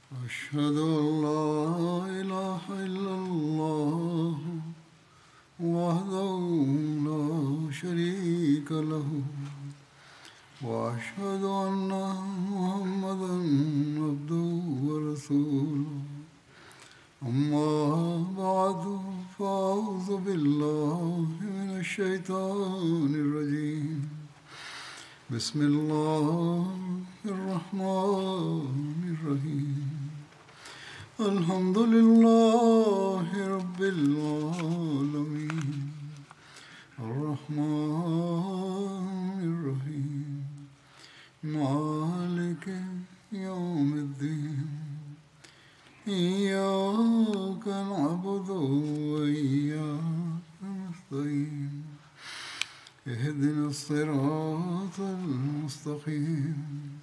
أشهد أن لا إله إلا الله وحده لا شريك له وأشهد أن محمدا عبده ورسوله أما بعد فأعوذ بالله من الشيطان الرجيم بسم الله الرحمن الرحيم الحمد لله رب العالمين الرحمن الرحيم مالك يوم الدين إياك نعبد وإياك نستعين اهدنا الصراط المستقيم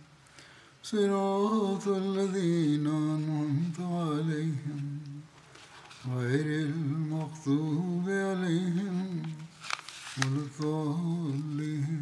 صراط الذين أنعمت عليهم غير المغضوب عليهم ولا الضالين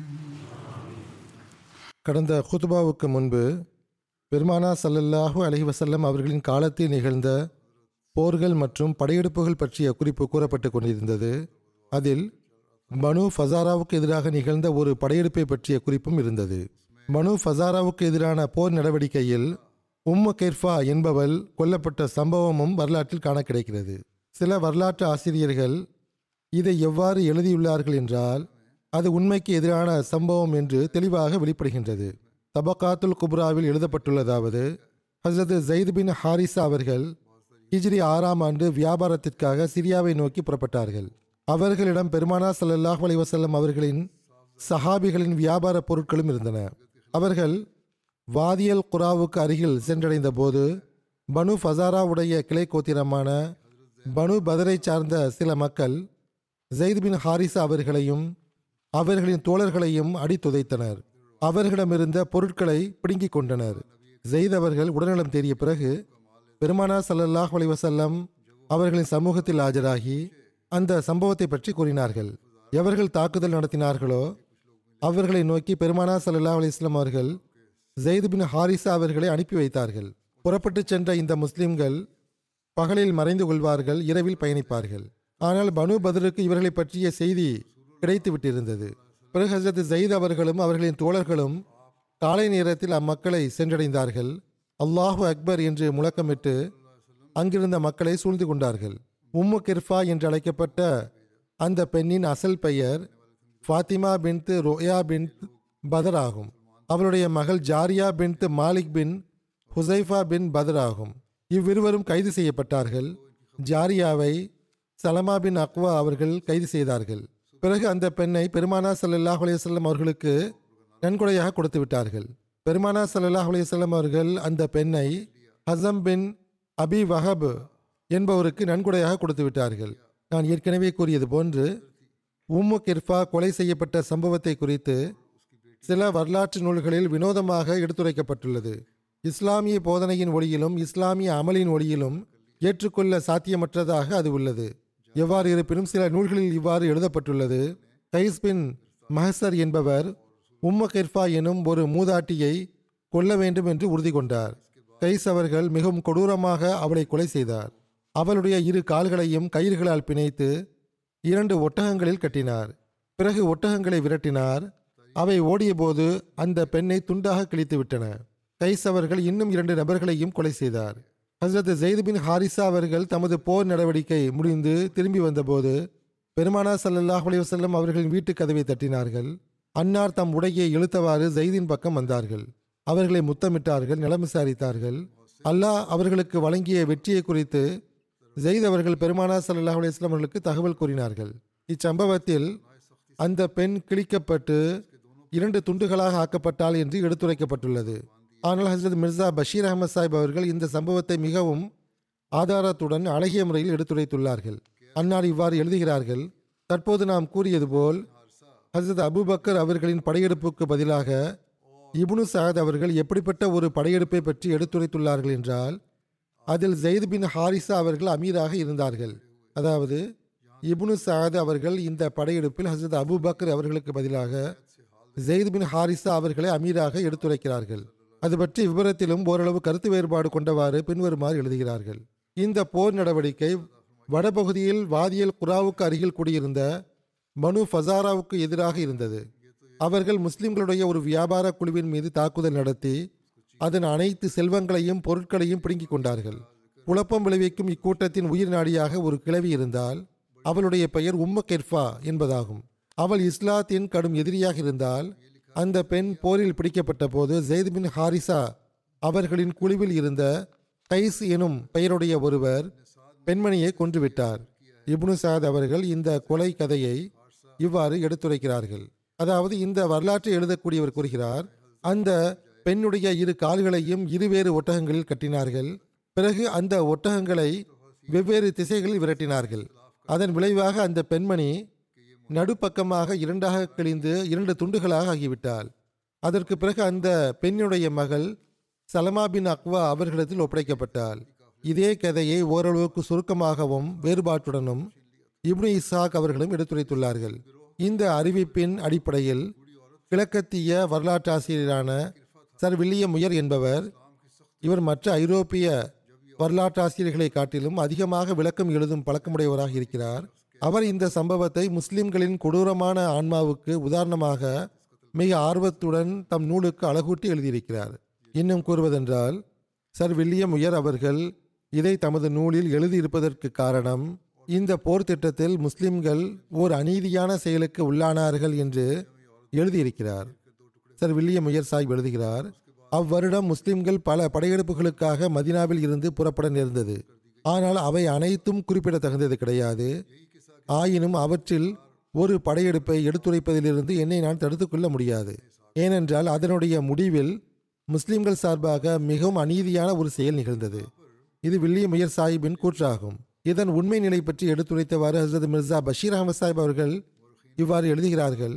கடந்த குத்துபாவுக்கு முன்பு பெருமானா சல்லல்லாஹு அலைஹி வஸல்லம் அவர்களின் காலத்தில் நிகழ்ந்த போர்கள் மற்றும் படையெடுப்புகள் பற்றிய குறிப்பு கூறப்பட்டு கொண்டிருந்தது அதில் பனு ஃபசாராவுக்கு எதிராக நிகழ்ந்த ஒரு படையெடுப்பை பற்றிய குறிப்பும் இருந்தது பனு ஃபசாராவுக்கு எதிரான போர் நடவடிக்கையில் உம்மு கெர்ஃபா என்பவள் கொல்லப்பட்ட சம்பவமும் வரலாற்றில் காண கிடைக்கிறது சில வரலாற்று ஆசிரியர்கள் இதை எவ்வாறு எழுதியுள்ளார்கள் என்றால் அது உண்மைக்கு எதிரான சம்பவம் என்று தெளிவாக வெளிப்படுகின்றது தபகாத்துல் குப்ராவில் எழுதப்பட்டுள்ளதாவது ஹசரத் ஜெயித் பின் ஹாரிசா அவர்கள் ஹிஜ்ரி ஆறாம் ஆண்டு வியாபாரத்திற்காக சிரியாவை நோக்கி புறப்பட்டார்கள் அவர்களிடம் பெருமானா ஸல்லல்லாஹு அலைஹி வஸல்லம் அவர்களின் சஹாபிகளின் வியாபார பொருட்களும் இருந்தன அவர்கள் வாதியல் குராவுக்கு அருகில் சென்றடைந்த போது பனு ஃபசாராவுடைய கிளை கோத்திரமான பனு பதரை சார்ந்த சில மக்கள் ஜெயித் பின் ஹாரிசா அவர்களையும் அவர்களின் தோழர்களையும் அடித்துதைத்தனர் அவர்களிடமிருந்த பொருட்களை பிடுங்கிக் கொண்டனர் ஜெயித் அவர்கள் உடல்நலம் தேறிய பிறகு பெருமானா ஸல்லல்லாஹு அலைஹி வஸல்லம் அவர்களின் சமூகத்தில் ஆஜராகி அந்த சம்பவத்தை பற்றி கூறினார்கள் எவர்கள் தாக்குதல் நடத்தினார்களோ அவர்களை நோக்கி பெருமானா ஸல்லல்லாஹு அலைஹி வஸல்லம் அவர்கள் ஜெயித் பின் ஹாரிசா அவர்களை அனுப்பி வைத்தார்கள் புறப்பட்டுச் சென்ற இந்த முஸ்லிம்கள் பகலில் மறைந்து கொள்வார்கள் இரவில் பயணிப்பார்கள் ஆனால் பனு பத்ருக்கு இவர்களை பற்றிய செய்தி கிடைத்து விட்டிருந்தது பிறகு ஹசரத் ஜெயித் அவர்களும் அவர்களின் தோழர்களும் காலை நேரத்தில் அம்மக்களை சென்றடைந்தார்கள் அல்லாஹு அக்பர் என்று முழக்கமிட்டு அங்கிருந்த மக்களை சூழ்ந்து கொண்டார்கள் உம்மு கிர்ஃபா என்று அழைக்கப்பட்ட அந்த பெண்ணின் அசல் பெயர் ஃபாத்திமா பின்த் ரோயா பின்த் பதர் ஆகும் அவளுடைய மகள் ஜாரியா பின்த் மாலிக் பின் ஹுசைஃபா பின் பதர் ஆகும் இவ்விருவரும் கைது செய்யப்பட்டார்கள் ஜாரியாவை சலமா பின் அக்வா அவர்கள் கைது செய்தார்கள் பிறகு அந்த பெண்ணை பெருமானா ஸல்லல்லாஹு அலைஹி வஸல்லம் அவர்களுக்கு நன்கொடையாக கொடுத்து விட்டார்கள் பெருமானா ஸல்லல்லாஹு அலைஹி வஸல்லம் அவர்கள் அந்த பெண்ணை ஹசம் பின் அபி வஹப் என்பவருக்கு நன்கொடையாக கொடுத்து விட்டார்கள் நான் ஏற்கனவே கூறியது போன்று உம்மு கிர்ஃபா கொலை செய்யப்பட்ட சம்பவத்தை குறித்து சில வரலாற்று நூல்களில் வினோதமாக எடுத்துரைக்கப்பட்டுள்ளது இஸ்லாமிய போதனையின் ஒளியிலும் இஸ்லாமிய அமலின் ஒளியிலும் ஏற்றுக்கொள்ள சாத்தியமற்றதாக அது உள்ளது எவ்வாறு இருப்பினும் சில நூல்களில் இவ்வாறு எழுதப்பட்டுள்ளது கைஸ் பின் மஹசர் என்பவர் உம்ம கிர்ஃபா எனும் ஒரு மூதாட்டியை கொல்ல வேண்டும் என்று உறுதி கொண்டார் கைஸ் அவர்கள் மிகவும் கொடூரமாக அவளை கொலை செய்தார் அவளுடைய இரு கால்களையும் கயிறுகளால் பிணைத்து இரண்டு ஒட்டகங்களில் கட்டினார் பிறகு ஒட்டகங்களை விரட்டினார் அவை ஓடியபோது அந்த பெண்ணை துண்டாக கிழித்து விட்டன கைஸ் அவர்கள் இன்னும் இரண்டு நபர்களையும் கொலை செய்தார் ஹசரத் ஜெயித் பின் ஹாரிசா அவர்கள் தமது போர் நடவடிக்கை முடிந்து திரும்பி வந்தபோது பெருமானா ஸல்லல்லாஹு அலைஹி வஸல்லம் அவர்களின் வீட்டு கதவை தட்டினார்கள் அன்னார் தம் உடையை இழுத்தவாறு ஜெயிதின் பக்கம் வந்தார்கள் அவர்களை முத்தமிட்டார்கள் நலம் விசாரித்தார்கள் அல்லாஹ் அவர்களுக்கு வழங்கிய வெற்றியை குறித்து ஜெயித் அவர்கள் பெருமானா ஸல்லல்லாஹு அலைஹி வஸல்லம் அவர்களுக்கு தகவல் கூறினார்கள் இச்சம்பவத்தில் அந்த பெண் கிழிக்கப்பட்டு இரண்டு துண்டுகளாக ஆக்கப்பட்டாள் என்று எடுத்துரைக்கப்பட்டுள்ளது ஆனால் ஹசரத் மிர்சா பஷீர் அகமது சாஹிப் அவர்கள் இந்த சம்பவத்தை மிகவும் ஆதாரத்துடன் அழகிய முறையில் எடுத்துரைத்துள்ளார்கள் அன்னார் இவ்வாறு எழுதுகிறார்கள் தற்போது நாம் கூறியது போல் ஹசரத் அபுபக்கர் அவர்களின் படையெடுப்புக்கு பதிலாக இப்னு சஹத் அவர்கள் எப்படிப்பட்ட ஒரு படையெடுப்பை பற்றி எடுத்துரைத்துள்ளார்கள் என்றால் அதில் ஜெயித் பின் ஹாரிசா அவர்கள் அமீராக இருந்தார்கள் அதாவது இப்னு சாத் அவர்கள் இந்த படையெடுப்பில் ஹசரத் அபூபக்கர் அவர்களுக்கு பதிலாக ஜெயித் பின் ஹாரிசா அவர்களை அமீராக எடுத்துரைக்கிறார்கள் அது பற்றி விவரத்திலும் ஓரளவு கருத்து வேறுபாடு கொண்டவாறு பின்வருமாறு எழுதுகிறார்கள் இந்த போர் நடவடிக்கை வடபகுதியில் வாதியல் குராவுக்கு அருகில் குடியிருந்த மனு ஃபசாராவுக்கு எதிராக இருந்தது அவர்கள் முஸ்லிம்களுடைய ஒரு வியாபார குழுவின் மீது தாக்குதல் நடத்தி அதன் அனைத்து செல்வங்களையும் பொருட்களையும் பிடுங்கிக் கொண்டார்கள் குழப்பம் விளைவிக்கும் இக்கூட்டத்தின் உயிர் நாடியாக ஒரு கிழவி இருந்தால் அவளுடைய பெயர் உம்ம கெர்ஃபா என்பதாகும் அவள் இஸ்லாத்தின் கடும் எதிரியாக இருந்தால் அந்த பெண் போரில் பிடிக்கப்பட்ட போது ஜெயித் பின் ஹாரிசா அவர்களின் குழுவில் இருந்த கைஸ் எனும் பெயருடைய ஒருவர் பெண்மணியை கொன்றுவிட்டார் இப்னு சாத் அவர்கள் இந்த கொலை கதையை இவ்வாறு எடுத்துரைக்கிறார்கள் அதாவது இந்த வரலாற்றை எழுதக்கூடியவர் கூறுகிறார் அந்த பெண்ணுடைய இரு கால்களையும் இருவேறு ஒட்டகங்களில் கட்டினார்கள் பிறகு அந்த ஒட்டகங்களை வெவ்வேறு திசைகளில் விரட்டினார்கள் அதன் விளைவாக அந்த பெண்மணி நடுப்பக்கமாக இரண்டாக கிழிந்து இரண்டு துண்டுகளாக ஆகிவிட்டாள் அதற்கு பிறகு அந்த பெண்ணுடைய மகள் சலமா பின் அக்வா அவர்களிடத்தில் ஒப்படைக்கப்பட்டாள் இதே கதையை ஓரளவுக்கு சுருக்கமாகவும் வேறுபாட்டுடனும் இப்னு இசாக் அவர்களும் எடுத்துரைத்துள்ளார்கள் இந்த அறிவிப்பின் அடிப்படையில் கிழக்கத்திய வரலாற்றாசிரியரான சர் வில்லியம் உயர் என்பவர் இவர் மற்ற ஐரோப்பிய வரலாற்றாசிரியர்களை காட்டிலும் அதிகமாக விளக்கம் எழுதும் பழக்கமுடையவராக இருக்கிறார் அவர் இந்த சம்பவத்தை முஸ்லிம்களின் கொடூரமான ஆன்மாவுக்கு உதாரணமாக மிக ஆர்வத்துடன் தம் நூலுக்கு அழகூட்டி எழுதியிருக்கிறார் இன்னும் கூறுவதென்றால் சர் வில்லியம் உயர் அவர்கள் இதை தமது நூலில் எழுதியிருப்பதற்கு காரணம் இந்த போர் திட்டத்தில் முஸ்லிம்கள் ஓர் அநீதியான செயலுக்கு உள்ளானார்கள் என்று எழுதியிருக்கிறார் சர் வில்லியம் உயர் சாஹிப் எழுதுகிறார் அவ்வருடம் முஸ்லிம்கள் பல படையெடுப்புகளுக்காக மதினாவில் இருந்து புறப்பட நேர்ந்தது ஆனால் அவை அனைத்தும் குறிப்பிடத்தகுந்தது கிடையாது ஆயினும் அவற்றில் ஒரு படையெடுப்பை எடுத்துரைப்பதிலிருந்து என்னை நான் தடுத்துக் கொள்ள முடியாது ஏனென்றால் அதனுடைய முடிவில் முஸ்லிம்கள் சார்பாக மிகவும் அநீதியான ஒரு செயல் நிகழ்ந்தது இது வில்லியம் உயர் சாஹிப்பின் கூற்றாகும் இதன் உண்மை நிலை பற்றி எடுத்துரைத்தவாறு ஹசரத் மிர்சா பஷீர் அகமது சாஹிப் அவர்கள் இவ்வாறு எழுதுகிறார்கள்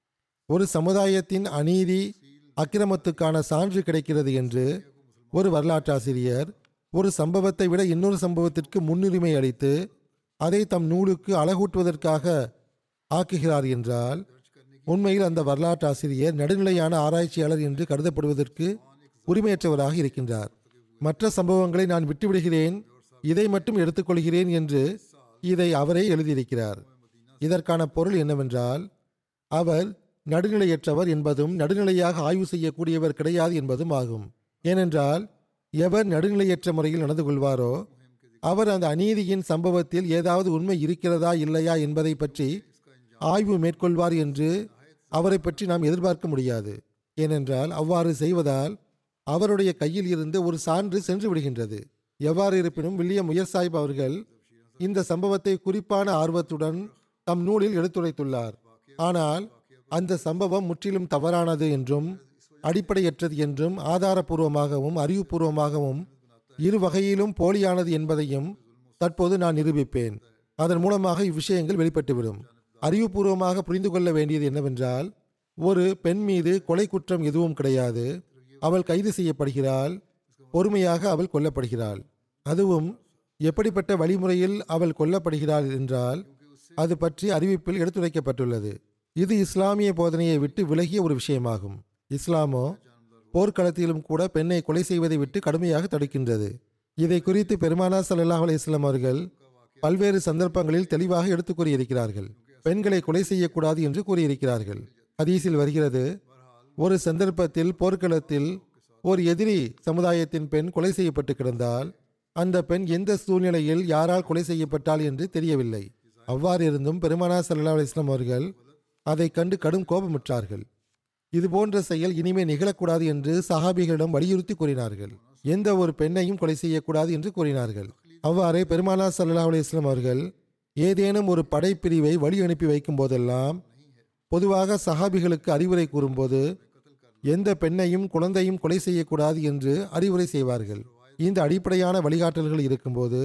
ஒரு சமுதாயத்தின் அநீதி அக்கிரமத்துக்கான சான்று கிடைக்கிறது என்று ஒரு வரலாற்றாசிரியர் ஒரு சம்பவத்தை விட இன்னொரு சம்பவத்திற்கு முன்னுரிமை அளித்து அதை தம் நூலுக்கு அழகூட்டுவதற்காக ஆக்குகிறார் என்றால் உண்மையில் அந்த வரலாற்றாசிரியர் நடுநிலையான ஆராய்ச்சியாளர் என்று கருதப்படுவதற்கு உரிமையற்றவராக இருக்கின்றார் மற்ற சம்பவங்களை நான் விட்டுவிடுகிறேன் இதை மட்டும் எடுத்துக்கொள்கிறேன் என்று இதை அவரே எழுதியிருக்கிறார் இதற்கான பொருள் என்னவென்றால் அவர் நடுநிலையற்றவர் என்பதும் நடுநிலையாக ஆய்வு செய்யக்கூடியவர் கிடையாது என்பதும் ஆகும் ஏனென்றால் எவர் நடுநிலையற்ற முறையில் நடந்து கொள்வாரோ அவர் அந்த அநீதியின் சம்பவத்தில் ஏதாவது உண்மை இருக்கிறதா இல்லையா என்பதை பற்றி ஆய்வு மேற்கொள்வார் என்று அவரை பற்றி நாம் எதிர்பார்க்க முடியாது ஏனென்றால் அவ்வாறு செய்வதால் அவருடைய கையில் இருந்து ஒரு சான்று சென்று விடுகின்றது எவ்வாறு இருப்பினும் வில்லியம் உயர் சாஹிப் அவர்கள் இந்த சம்பவத்தை குறிப்பான ஆர்வத்துடன் தம் நூலில் எடுத்துரைத்துள்ளார் ஆனால் அந்த சம்பவம் முற்றிலும் தவறானது என்றும் அடிப்படையற்றது என்றும் ஆதாரபூர்வமாகவும் அறிவுபூர்வமாகவும் இரு வகையிலும் போலியானது என்பதையும் தற்போது நான் நிரூபிப்பேன் அதன் மூலமாக இவ்விஷயங்கள் வெளிப்பட்டுவிடும் அறிவுபூர்வமாக புரிந்து கொள்ள வேண்டியது என்னவென்றால் ஒரு பெண் மீது கொலை குற்றம் எதுவும் கிடையாது அவள் கைது செய்யப்படுகிறாள் பொறுமையாக அவள் கொல்லப்படுகிறாள் அதுவும் எப்படிப்பட்ட வழிமுறையில் அவள் கொல்லப்படுகிறாள் என்றால் அது பற்றி அறிவிப்பில் எடுத்துரைக்கப்பட்டுள்ளது இது இஸ்லாமிய போதனையை விட்டு விலகிய ஒரு விஷயமாகும் இஸ்லாமோ போர்க்களத்திலும் கூட பெண்ணை கொலை செய்வதை விட்டு கடுமையாக தடுக்கின்றது இதை குறித்து பெருமானா ஸல்லல்லாஹு அலைஹி வஸல்லம் அவர்கள் பல்வேறு சந்தர்ப்பங்களில் தெளிவாக எடுத்துக் கூறியிருக்கிறார்கள் பெண்களை கொலை செய்யக்கூடாது என்று கூறியிருக்கிறார்கள் ஹதீஸில் வருகிறது ஒரு சந்தர்ப்பத்தில் போர்க்களத்தில் ஒரு எதிரி சமுதாயத்தின் பெண் கொலை செய்யப்பட்டு கிடந்தால் அந்த பெண் எந்த சூழ்நிலையில் யாரால் கொலை செய்யப்பட்டாள் என்று தெரியவில்லை அவ்வாறு இருந்தும் பெருமானா ஸல்லல்லாஹு அலைஹி வஸல்லம் அவர்கள் அதை கண்டு கடும் கோபமுற்றார்கள் இது போன்ற செயல் இனிமே நிகழக்கூடாது என்று சஹாபிகளிடம் வலியுறுத்தி கூறினார்கள் எந்த ஒரு பெண்ணையும் கொலை செய்யக்கூடாது என்று கூறினார்கள் அவ்வாறே பெருமானா ஸல்லல்லாஹு அலைஹி வஸல்லம் அவர்கள் ஏதேனும் ஒரு படைப்பிரிவை வழி அனுப்பி வைக்கும் போதெல்லாம் பொதுவாக சஹாபிகளுக்கு அறிவுரை கூறும்போது எந்த பெண்ணையும் குழந்தையும் கொலை செய்யக்கூடாது என்று அறிவுரை செய்வார்கள் இந்த அடிப்படையான வழிகாட்டல்கள் இருக்கும்போது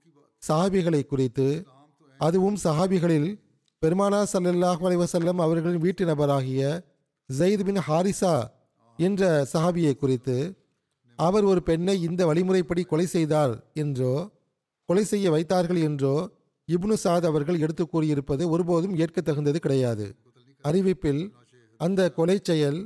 சஹாபிகளை குறித்து அதுவும் சஹாபிகளில் பெருமானா ஸல்லல்லாஹு அலைஹி வஸல்லம் அவர்களின் வீட்டு நபராகிய ஜெயித் பின் ஹாரிசா என்ற சஹாபியை குறித்து அவர் ஒரு பெண்ணை இந்த வழிமுறைப்படி கொலை செய்தார் என்றோ கொலை செய்ய வைத்தார்கள் என்றோ இப்னு சாத் அவர்கள் எடுத்து கூறியிருப்பது ஒருபோதும் ஏற்கத்தகுந்தது கிடையாது அறிவிப்பில் அந்த கொலை செயல்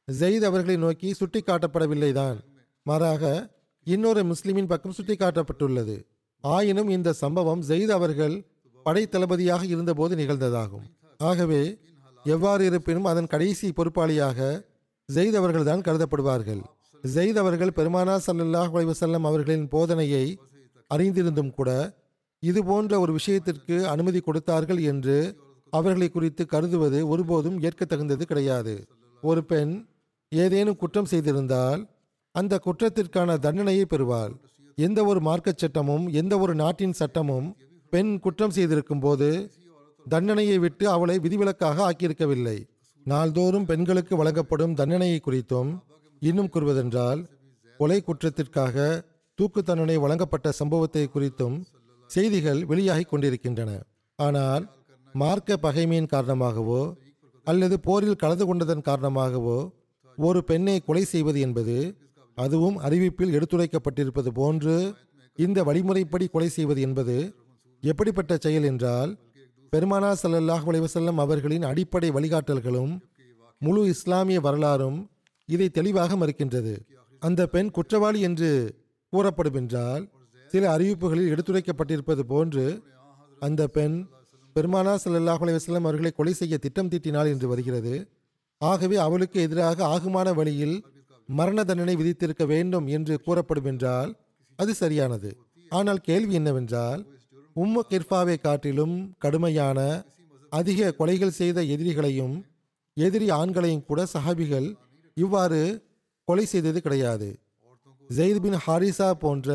ஜெயித் அவர்களை நோக்கி சுட்டிக்காட்டப்படவில்லைதான் மாறாக இன்னொரு முஸ்லிமின் பக்கம் சுட்டிக்காட்டப்பட்டுள்ளது ஆயினும் இந்த சம்பவம் ஜெயித் அவர்கள் படை தளபதியாக இருந்தபோது நிகழ்ந்ததாகும் ஆகவே எவ்வாறு இருப்பினும் அதன் கடைசி பொறுப்பாளியாக ஜெயித் அவர்கள்தான் கருதப்படுவார்கள் ஜெயித் அவர்கள் பெருமானா ஸல்லல்லாஹு அலைஹி வஸல்லம் அவர்களின் போதனையை அறிந்திருந்தும் கூட இது போன்ற ஒரு விஷயத்திற்கு அனுமதி கொடுத்தார்கள் என்று அவர்களை குறித்து கருதுவது ஒருபோதும் ஏற்கத்தகுந்தது கிடையாது ஒரு பெண் ஏதேனும் குற்றம் செய்திருந்தால் அந்த குற்றத்திற்கான தண்டனையை பெறுவாள் எந்த ஒரு மார்க்கச் சட்டமும் எந்த ஒரு நாட்டின் சட்டமும் பெண் குற்றம் செய்திருக்கும் போது தண்டனையை விட்டு அவளை விதிவிலக்காக ஆக்கியிருக்கவில்லை நாள்தோறும் பெண்களுக்கு வழங்கப்படும் தண்டனையை குறித்தும் இன்னும் கூறுவதென்றால் கொலை குற்றத்திற்காக தூக்கு தண்டனை வழங்கப்பட்ட சம்பவத்தை குறித்தும் செய்திகள் வெளியாகிக் கொண்டிருக்கின்றன ஆனால் மார்க்க பகைமையின் காரணமாகவோ அல்லது போரில் கலந்து கொண்டதன் காரணமாகவோ ஒரு பெண்ணை கொலை செய்வது என்பது அதுவும் அறிவிப்பில் எடுத்துரைக்கப்பட்டிருப்பது போன்று இந்த வழிமுறைப்படி கொலை செய்வது என்பது எப்படிப்பட்ட செயல் என்றால் பெருமானா ஸல்லல்லாஹு அலைஹி வஸல்லம் அவர்களின் அடிப்படை வழிகாட்டல்களும் முழு இஸ்லாமிய வரலாறும் இதை தெளிவாக மறுக்கின்றது அந்த பெண் குற்றவாளி என்று கூறப்படும் என்றால் சில அறிவிப்புகளில் எடுத்துரைக்கப்பட்டிருப்பது போன்று அந்த பெண் பெருமானா ஸல்லல்லாஹு அலைஹி வஸல்லம் அவர்களை கொலை செய்ய திட்டம் தீட்டினாள் என்று வருகிறது ஆகவே அவளுக்கு எதிராக ஆகுமான வழியில் மரண தண்டனை விதித்திருக்க வேண்டும் என்று கூறப்படும் என்றால் அது சரியானது ஆனால் கேள்வி என்னவென்றால் உம்ம கிர்பாவை காட்டிலும் கடுமையான அதிக கொலைகள் செய்த எதிரிகளையும் எதிரி ஆண்களையும் கூட சஹாபிகள் இவ்வாறு கொலை செய்தது கிடையாது ஜெயித் பின் ஹாரிசா போன்ற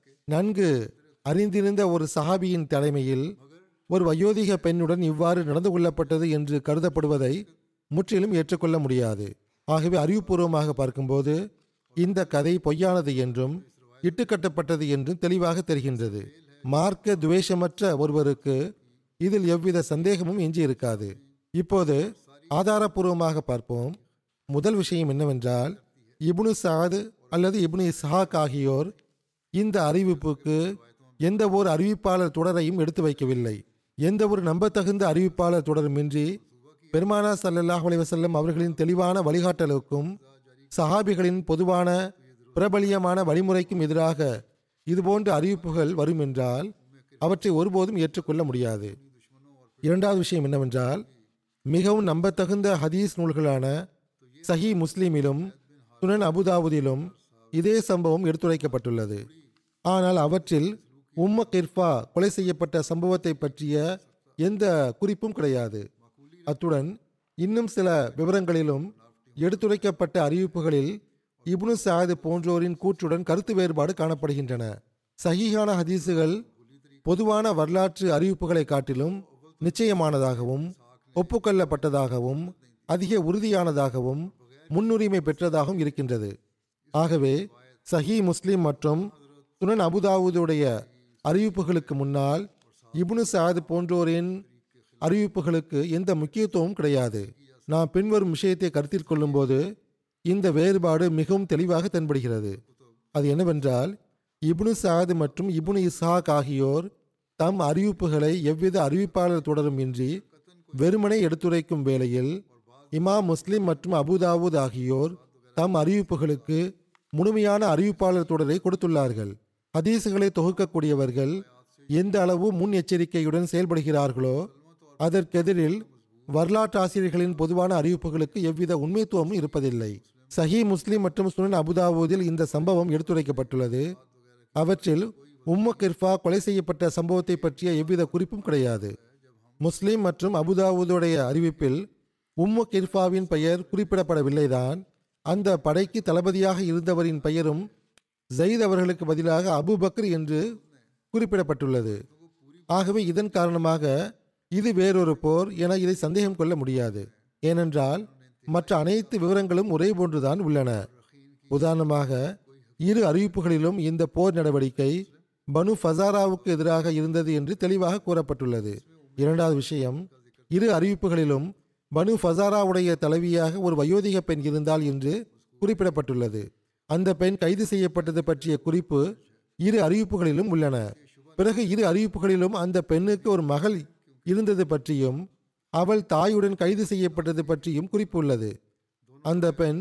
நன்கு அறிந்திருந்த ஒரு சஹாபியின் தலைமையில் ஒரு வயோதிக பெண்ணுடன் இவ்வாறு நடந்து கொள்ளப்பட்டது என்று கருதப்படுவதை முற்றிலும் ஏற்றுக்கொள்ள முடியாது ஆகவே அறிவுபூர்வமாக பார்க்கும்போது இந்த கதை பொய்யானது என்றும் இட்டுக்கட்டப்பட்டது என்றும் தெளிவாக தெரிகின்றது மார்க்க துவேஷமற்ற ஒருவருக்கு இதில் எவ்வித சந்தேகமும் எஞ்சி இருக்காது இப்போது ஆதாரபூர்வமாக பார்ப்போம் முதல் விஷயம் என்னவென்றால் இப்னு சாத் அல்லது இப்னு இஸ்ஹாக் ஆகியோர் இந்த அறிவிப்புக்கு எந்த ஒரு அறிவிப்பாளர் தொடரையும் எடுத்து வைக்கவில்லை எந்த ஒரு நம்பத்தகுந்த அறிவிப்பாளர் தொடருமின்றி பெருமானா ஸல்லல்லாஹு அலைஹி வஸல்லம் அவர்களின் தெளிவான வழிகாட்டலுக்கும் சஹாபிகளின் பொதுவான பிரபலியமான வழிமுறைக்கும் எதிராக இதுபோன்ற அறிவிப்புகள் வரும் என்றால் அவற்றை ஒருபோதும் ஏற்றுக்கொள்ள முடியாது இரண்டாவது விஷயம் என்னவென்றால் மிகவும் நம்பத்தகுந்த ஹதீஸ் நூல்களான சஹி முஸ்லிமிலும் சுனன் அபுதாவுதிலும் இதே சம்பவம் எடுத்துரைக்கப்பட்டுள்ளது ஆனால் அவற்றில் உம்ம கிர்ஃபா கொலை செய்யப்பட்ட சம்பவத்தை பற்றிய எந்த குறிப்பும் கிடையாது அத்துடன் இன்னும் சில விவரங்களிலும் எடுத்துரைக்கப்பட்ட அறிவிப்புகளில் இப்னு சாத் போன்றோரின் கூற்றுடன் கருத்து வேறுபாடு காணப்படுகின்றன சஹீஹான ஹதீஸுகள் பொதுவான வரலாற்று அறிவிப்புகளை காட்டிலும் நிச்சயமானதாகவும் ஒப்புக்கொள்ளப்பட்டதாகவும் அதிக உறுதியானதாகவும் முன்னுரிமை பெற்றதாகவும் இருக்கின்றது ஆகவே சஹி முஸ்லிம் மற்றும் சுனன் அபுதாவுதுடைய அறிவிப்புகளுக்கு முன்னால் இப்னு சாத் போன்றோரின் அறிவிப்புகளுக்கு எந்த முக்கியத்துவமும் கிடையாது நாம் பின்வரும் விஷயத்தை கருத்தில் கொள்ளும்போது இந்த வேறுபாடு மிகவும் தெளிவாக தென்படுகிறது அது என்னவென்றால் இப்னு சாத் மற்றும் இப்னு இஸ்ஹாக் ஆகியோர் தம் அறிவிப்புகளை எவ்வித அறிவிப்பாளர் தொடரும் இன்றி வெறுமனே எடுத்துரைக்கும் வேளையில் இமாம் முஸ்லிம் மற்றும் அபுதாவூத் ஆகியோர் தம் அறிவிப்புகளுக்கு முழுமையான அறிவிப்பாளர் தொடரை கொடுத்துள்ளார்கள் ஹதீசுகளை தொகுக்கக்கூடியவர்கள் எந்த அளவு முன் எச்சரிக்கையுடன் செயல்படுகிறார்களோ அதற்கெதிரில் வரலாற்றாசிரியர்களின் பொதுவான அறிவிப்புகளுக்கு எவ்வித உண்மைத்துவமும் இருப்பதில்லை சஹி முஸ்லிம் மற்றும் சுனன் அபுதாவூதில் இந்த சம்பவம் எடுத்துரைக்கப்பட்டுள்ளது அவற்றில் உம்மு கிர்ஃபா கொலை செய்யப்பட்ட சம்பவத்தை பற்றிய எவ்வித குறிப்பும் கிடையாது முஸ்லிம் மற்றும் அபுதாவூதுடைய அறிவிப்பில் உம்மு கிர்ஃபாவின் பெயர் குறிப்பிடப்படவில்லைதான் அந்த படைக்கு தளபதியாக இருந்தவரின் பெயரும் ஜெயித் அவர்களுக்கு பதிலாக அபு பக்ர் என்று குறிப்பிடப்பட்டுள்ளது ஆகவே இதன் காரணமாக இது வேறொரு போர் என இதை சந்தேகம் கொள்ள முடியாது ஏனென்றால் மற்ற அனைத்து விவரங்களும் ஒரே போன்றுதான் உள்ளன உதாரணமாக இரு அறிவிப்புகளிலும் இந்த போர் நடவடிக்கை பனு ஃபசாராவுக்கு எதிராக இருந்தது என்று தெளிவாக கூறப்பட்டுள்ளது இரண்டாவது விஷயம் இரு அறிவிப்புகளிலும் பனு ஃபசாராவுடைய தலைவியாக ஒரு வயோதிக பெண் இருந்தால் என்று குறிப்பிடப்பட்டுள்ளது அந்த பெண் கைது செய்யப்பட்டது பற்றிய குறிப்பு இரு அறிவிப்புகளிலும் உள்ளன பிறகு இரு அறிவிப்புகளிலும் அந்த பெண்ணுக்கு ஒரு மகள் இருந்தது பற்றியும் அவள் தாயுடன் கைது செய்யப்பட்டது பற்றியும் குறிப்பு உள்ளது அந்த பெண்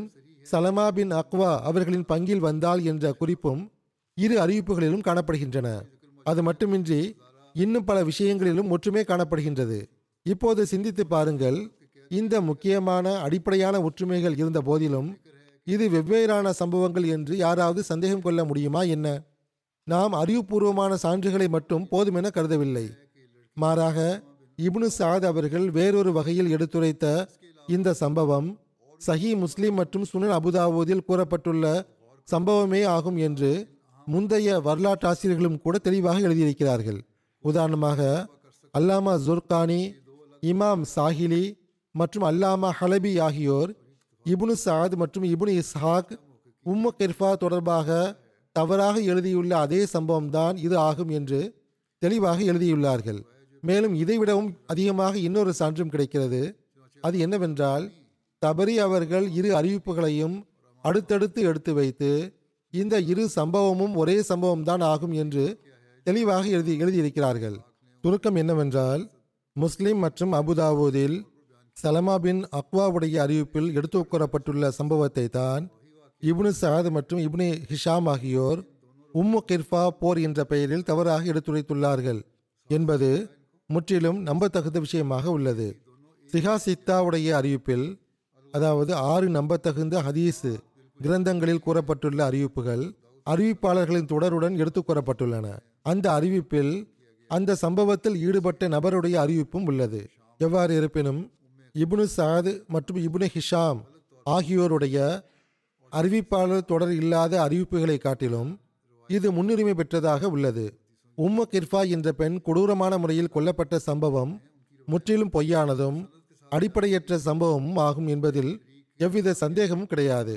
சலமா பின் அக்வா அவர்களின் பங்கில் வந்தால் என்ற குறிப்பும் இரு அறிவிப்புகளிலும் காணப்படுகின்றன அது மட்டுமின்றி இன்னும் பல விஷயங்களிலும் ஒற்றுமை காணப்படுகின்றது இப்போது சிந்தித்து பாருங்கள் இந்த முக்கியமான அடிப்படையான ஒற்றுமைகள் இருந்த போதிலும் இது வெவ்வேறான சம்பவங்கள் என்று யாராவது சந்தேகம் கொள்ள முடியுமா என்ன நாம் அறிவுபூர்வமான சான்றுகளை மட்டும் போதுமென கருதவில்லை மாறாக இப்னு சாத் அவர்கள் வேறொரு வகையில் எடுத்துரைத்த இந்த சம்பவம் சஹி முஸ்லிம் மற்றும் சுனன் அபுதாவூதில் கூறப்பட்டுள்ள சம்பவமே ஆகும் என்று முந்தைய வரலாற்றாசிரியர்களும் கூட தெளிவாக எழுதியிருக்கிறார்கள் உதாரணமாக அல்லாமா ஜுர்கானி இமாம் சாஹிலி மற்றும் அல்லாமா ஹலபி ஆகியோர் இப்னு சாத் மற்றும் இப்னு இஸ்ஹாக் உம்மு கிர்ஃபா தொடர்பாக தவறாக எழுதியுள்ள அதே சம்பவம்தான் இது ஆகும் என்று தெளிவாக எழுதியுள்ளார்கள் மேலும் இதைவிடவும் அதிகமாக இன்னொரு சான்றும் கிடைக்கிறது அது என்னவென்றால் தபரி அவர்கள் இரு அறிவிப்புகளையும் அடுத்தடுத்து எடுத்து வைத்து இந்த இரு சம்பவமும் ஒரே சம்பவம்தான் ஆகும் என்று தெளிவாக எழுதி எழுதியிருக்கிறார்கள் சுருக்கம் என்னவென்றால் முஸ்லிம் மற்றும் அபுதாவூதில் சலமா பின் அக்வாவுடைய அறிவிப்பில் எடுத்து கூறப்பட்டுள்ள சம்பவத்தை தான் இப்னு சாத் மற்றும் இப்னு ஹிஷாம் ஆகியோர் உம்மு கிர்ஃபா போர் என்ற பெயரில் தவறாக எடுத்துரைத்துள்ளார்கள் என்பது முற்றிலும் நம்பத்தகுந்த விஷயமாக உள்ளது சிஹா சித்தாவுடைய அறிவிப்பில் அதாவது ஆறு நம்பத்தகுந்த ஹதீஸ் கிரந்தங்களில் கூறப்பட்டுள்ள அறிவிப்புகள் அறிவிப்பாளர்களின் தொடருடன் எடுத்து கூறப்பட்டுள்ளன அந்த அறிவிப்பில் அந்த சம்பவத்தில் ஈடுபட்ட நபருடைய அறிவிப்பும் உள்ளது எவ்வாறு இருப்பினும் இப்னு சாத் மற்றும் இப்னு ஹிஷாம் ஆகியோருடைய அறிவிப்பாளர் தொடர் இல்லாத அறிவிப்புகளை காட்டிலும் இது முன்னுரிமை பெற்றதாக உள்ளது உம்மு கிர்ஃபா என்ற பெண் கொடூரமான முறையில் கொல்லப்பட்ட சம்பவம் முற்றிலும் பொய்யானதும் அடிப்படையற்ற சம்பவமும் ஆகும் என்பதில் எவ்வித சந்தேகமும் கிடையாது